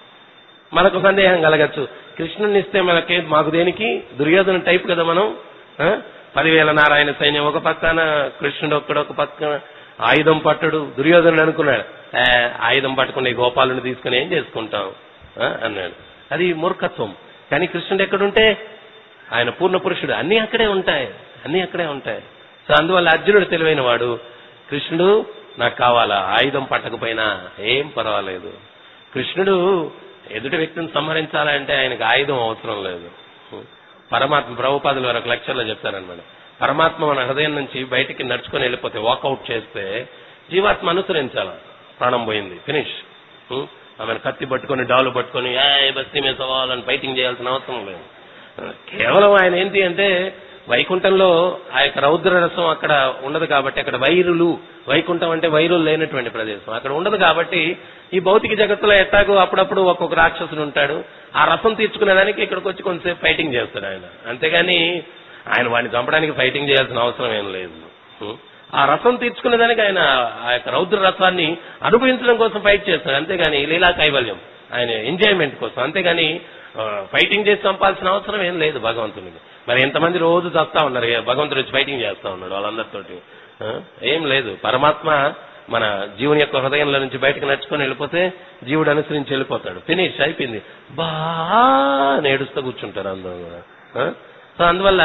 మనకు సందేహం కలగచ్చు కృష్ణుని ఇస్తే మనకే మాకు దేనికి దుర్యోధన టైప్ కదా మనం ఆ? పదివేల నారాయణ సైన్యం ఒక పక్కన కృష్ణుడు ఒక్కడు ఒక పక్కన ఆయుధం పట్టడు దుర్యోధనుడు అనుకున్నాడు "ఏ, ఆయుధం పట్టుకునే గోపాలుని తీసుకుని ఏం చేసుకుంటాం ఆ? అన్నాడు అది మూర్ఖత్వం కానీ కృష్ణుడు ఎక్కడుంటే ఆయన పూర్ణ పురుషుడు అన్ని అక్కడే ఉంటాయి అన్ని అక్కడే ఉంటాయి సో అందువల్ల అర్జునుడు తెలివైన వాడు కృష్ణుడు నాకు కావాలా ఆయుధం పట్టకపోయినా ఏం పర్వాలేదు కృష్ణుడు ఎదుటి వ్యక్తిని సంహరించాలంటే ఆయనకు ఆయుధం అవసరం లేదు పరమాత్మ ప్రభుపాదులు వారు ఒక లెక్చర్లో చెప్తారనమాట పరమాత్మ మన హృదయం నుంచి బయటికి నడుచుకొని వెళ్ళిపోతే వాకౌట్ చేస్తే జీవాత్మ అనుసరించాల ప్రాణం పోయింది ఫినిష్ ఆమెను కత్తి పట్టుకొని డాలు పట్టుకొని ఏ బస్తీ మీద సవాలని ఫైటింగ్ చేయాల్సిన అవసరం లేదు కేవలం ఆయన ఏంటి అంటే వైకుంఠంలో ఆ యొక్క రౌద్ర రసం అక్కడ ఉండదు కాబట్టి అక్కడ వైరులు వైకుంఠం అంటే వైరులు లేనటువంటి ప్రదేశం అక్కడ ఉండదు కాబట్టి ఈ భౌతిక జగత్తులో ఎట్టాగో అప్పుడప్పుడు ఒక్కొక్క రాక్షసుడు ఉంటాడు ఆ రసం తీర్చుకునేదానికి ఇక్కడికి వచ్చి కొంతసేపు ఫైటింగ్ చేస్తాడు ఆయన అంతేగాని ఆయన వాడిని చంపడానికి ఫైటింగ్ చేయాల్సిన అవసరం ఏం లేదు ఉం? ఆ రసం తీర్చుకునేదానికి ఆయన ఆ యొక్క రౌద్ర రసాన్ని అనుభవించడం కోసం ఫైట్ చేస్తాడు అంతేగాని లీలా కైవల్యం ఆయన ఎంజాయ్మెంట్ కోసం అంతేగాని ఆ, ఫైటింగ్ చేసి చంపాల్సిన అవసరం ఏం లేదు భగవంతునికి మరి ఎంతమంది రోజు చస్తా ఉన్నారు ఏ భగవంతుడు వచ్చి ఫైటింగ్ చేస్తా ఉన్నాడు వాళ్ళందరితోటి ఆ, ఏం లేదు పరమాత్మ మన జీవుని యొక్క హృదయంలో నుంచి బయటకు నడుచుకొని వెళ్ళిపోతే జీవుడు అనుసరించి వెళ్ళిపోతాడు ఫినిష్ అయిపోయింది బా అని ఏడుస్తూ కూర్చుంటారు అందరూ కూడా ఆ? సో అందువల్ల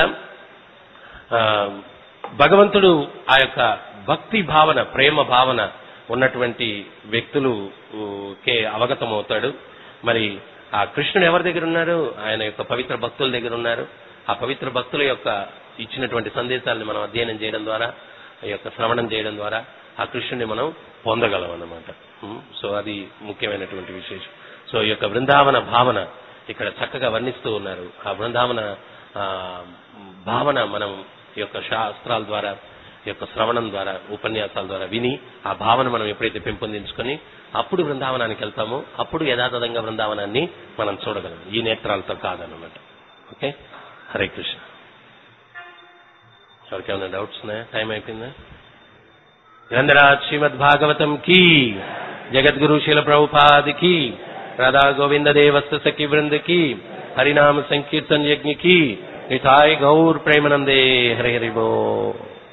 ఆ, భగవంతుడు ఆ యొక్క భక్తి భావన ప్రేమ భావన ఉన్నటువంటి వ్యక్తులు ఊ, కే అవగతం అవుతాడు మరి ఆ కృష్ణుడు ఎవరి దగ్గర ఉన్నారు ఆయన యొక్క పవిత్ర భక్తుల దగ్గర ఉన్నారు ఆ పవిత్ర భక్తుల యొక్క ఇచ్చినటువంటి సందేశాలను మనం అధ్యయనం చేయడం ద్వారా ఆ యొక్క శ్రవణం చేయడం ద్వారా ఆ కృష్ణుని మనం పొందగలం అన్నమాట ఉం? సో అది ముఖ్యమైనటువంటి విశేషం సో ఈ యొక్క బృందావన భావన ఇక్కడ చక్కగా వర్ణిస్తూ ఉన్నారు ఆ బృందావన ఆ, భావన మనం ఈ యొక్క శాస్త్రాల ద్వారా ఈ యొక్క శ్రవణం ద్వారా ఉపన్యాసాల ద్వారా విని ఆ భావన మనం ఎప్పుడైతే పెంపొందించుకొని అప్పుడు బృందావనానికి వెళ్తామో అప్పుడు యథాతథంగా బృందావనాన్ని మనం చూడగలం ఈ నేత్రాలతో కాదనమాట ఓకే హరే కృష్ణ ఎవరికేమైనా డౌట్స్ ఉన్నాయా టైం అయిపోయిందా గ్రంథరాజ్ శ్రీమద్ భాగవతం కీ జగద్గురు శీల ప్రభుపాద్ की राधा गोविंद देवस्त सखी वृंद की हरिनाम संकीर्तन यज्ञ की निथाय गौर प्रेमानंदे हरे हरि बोल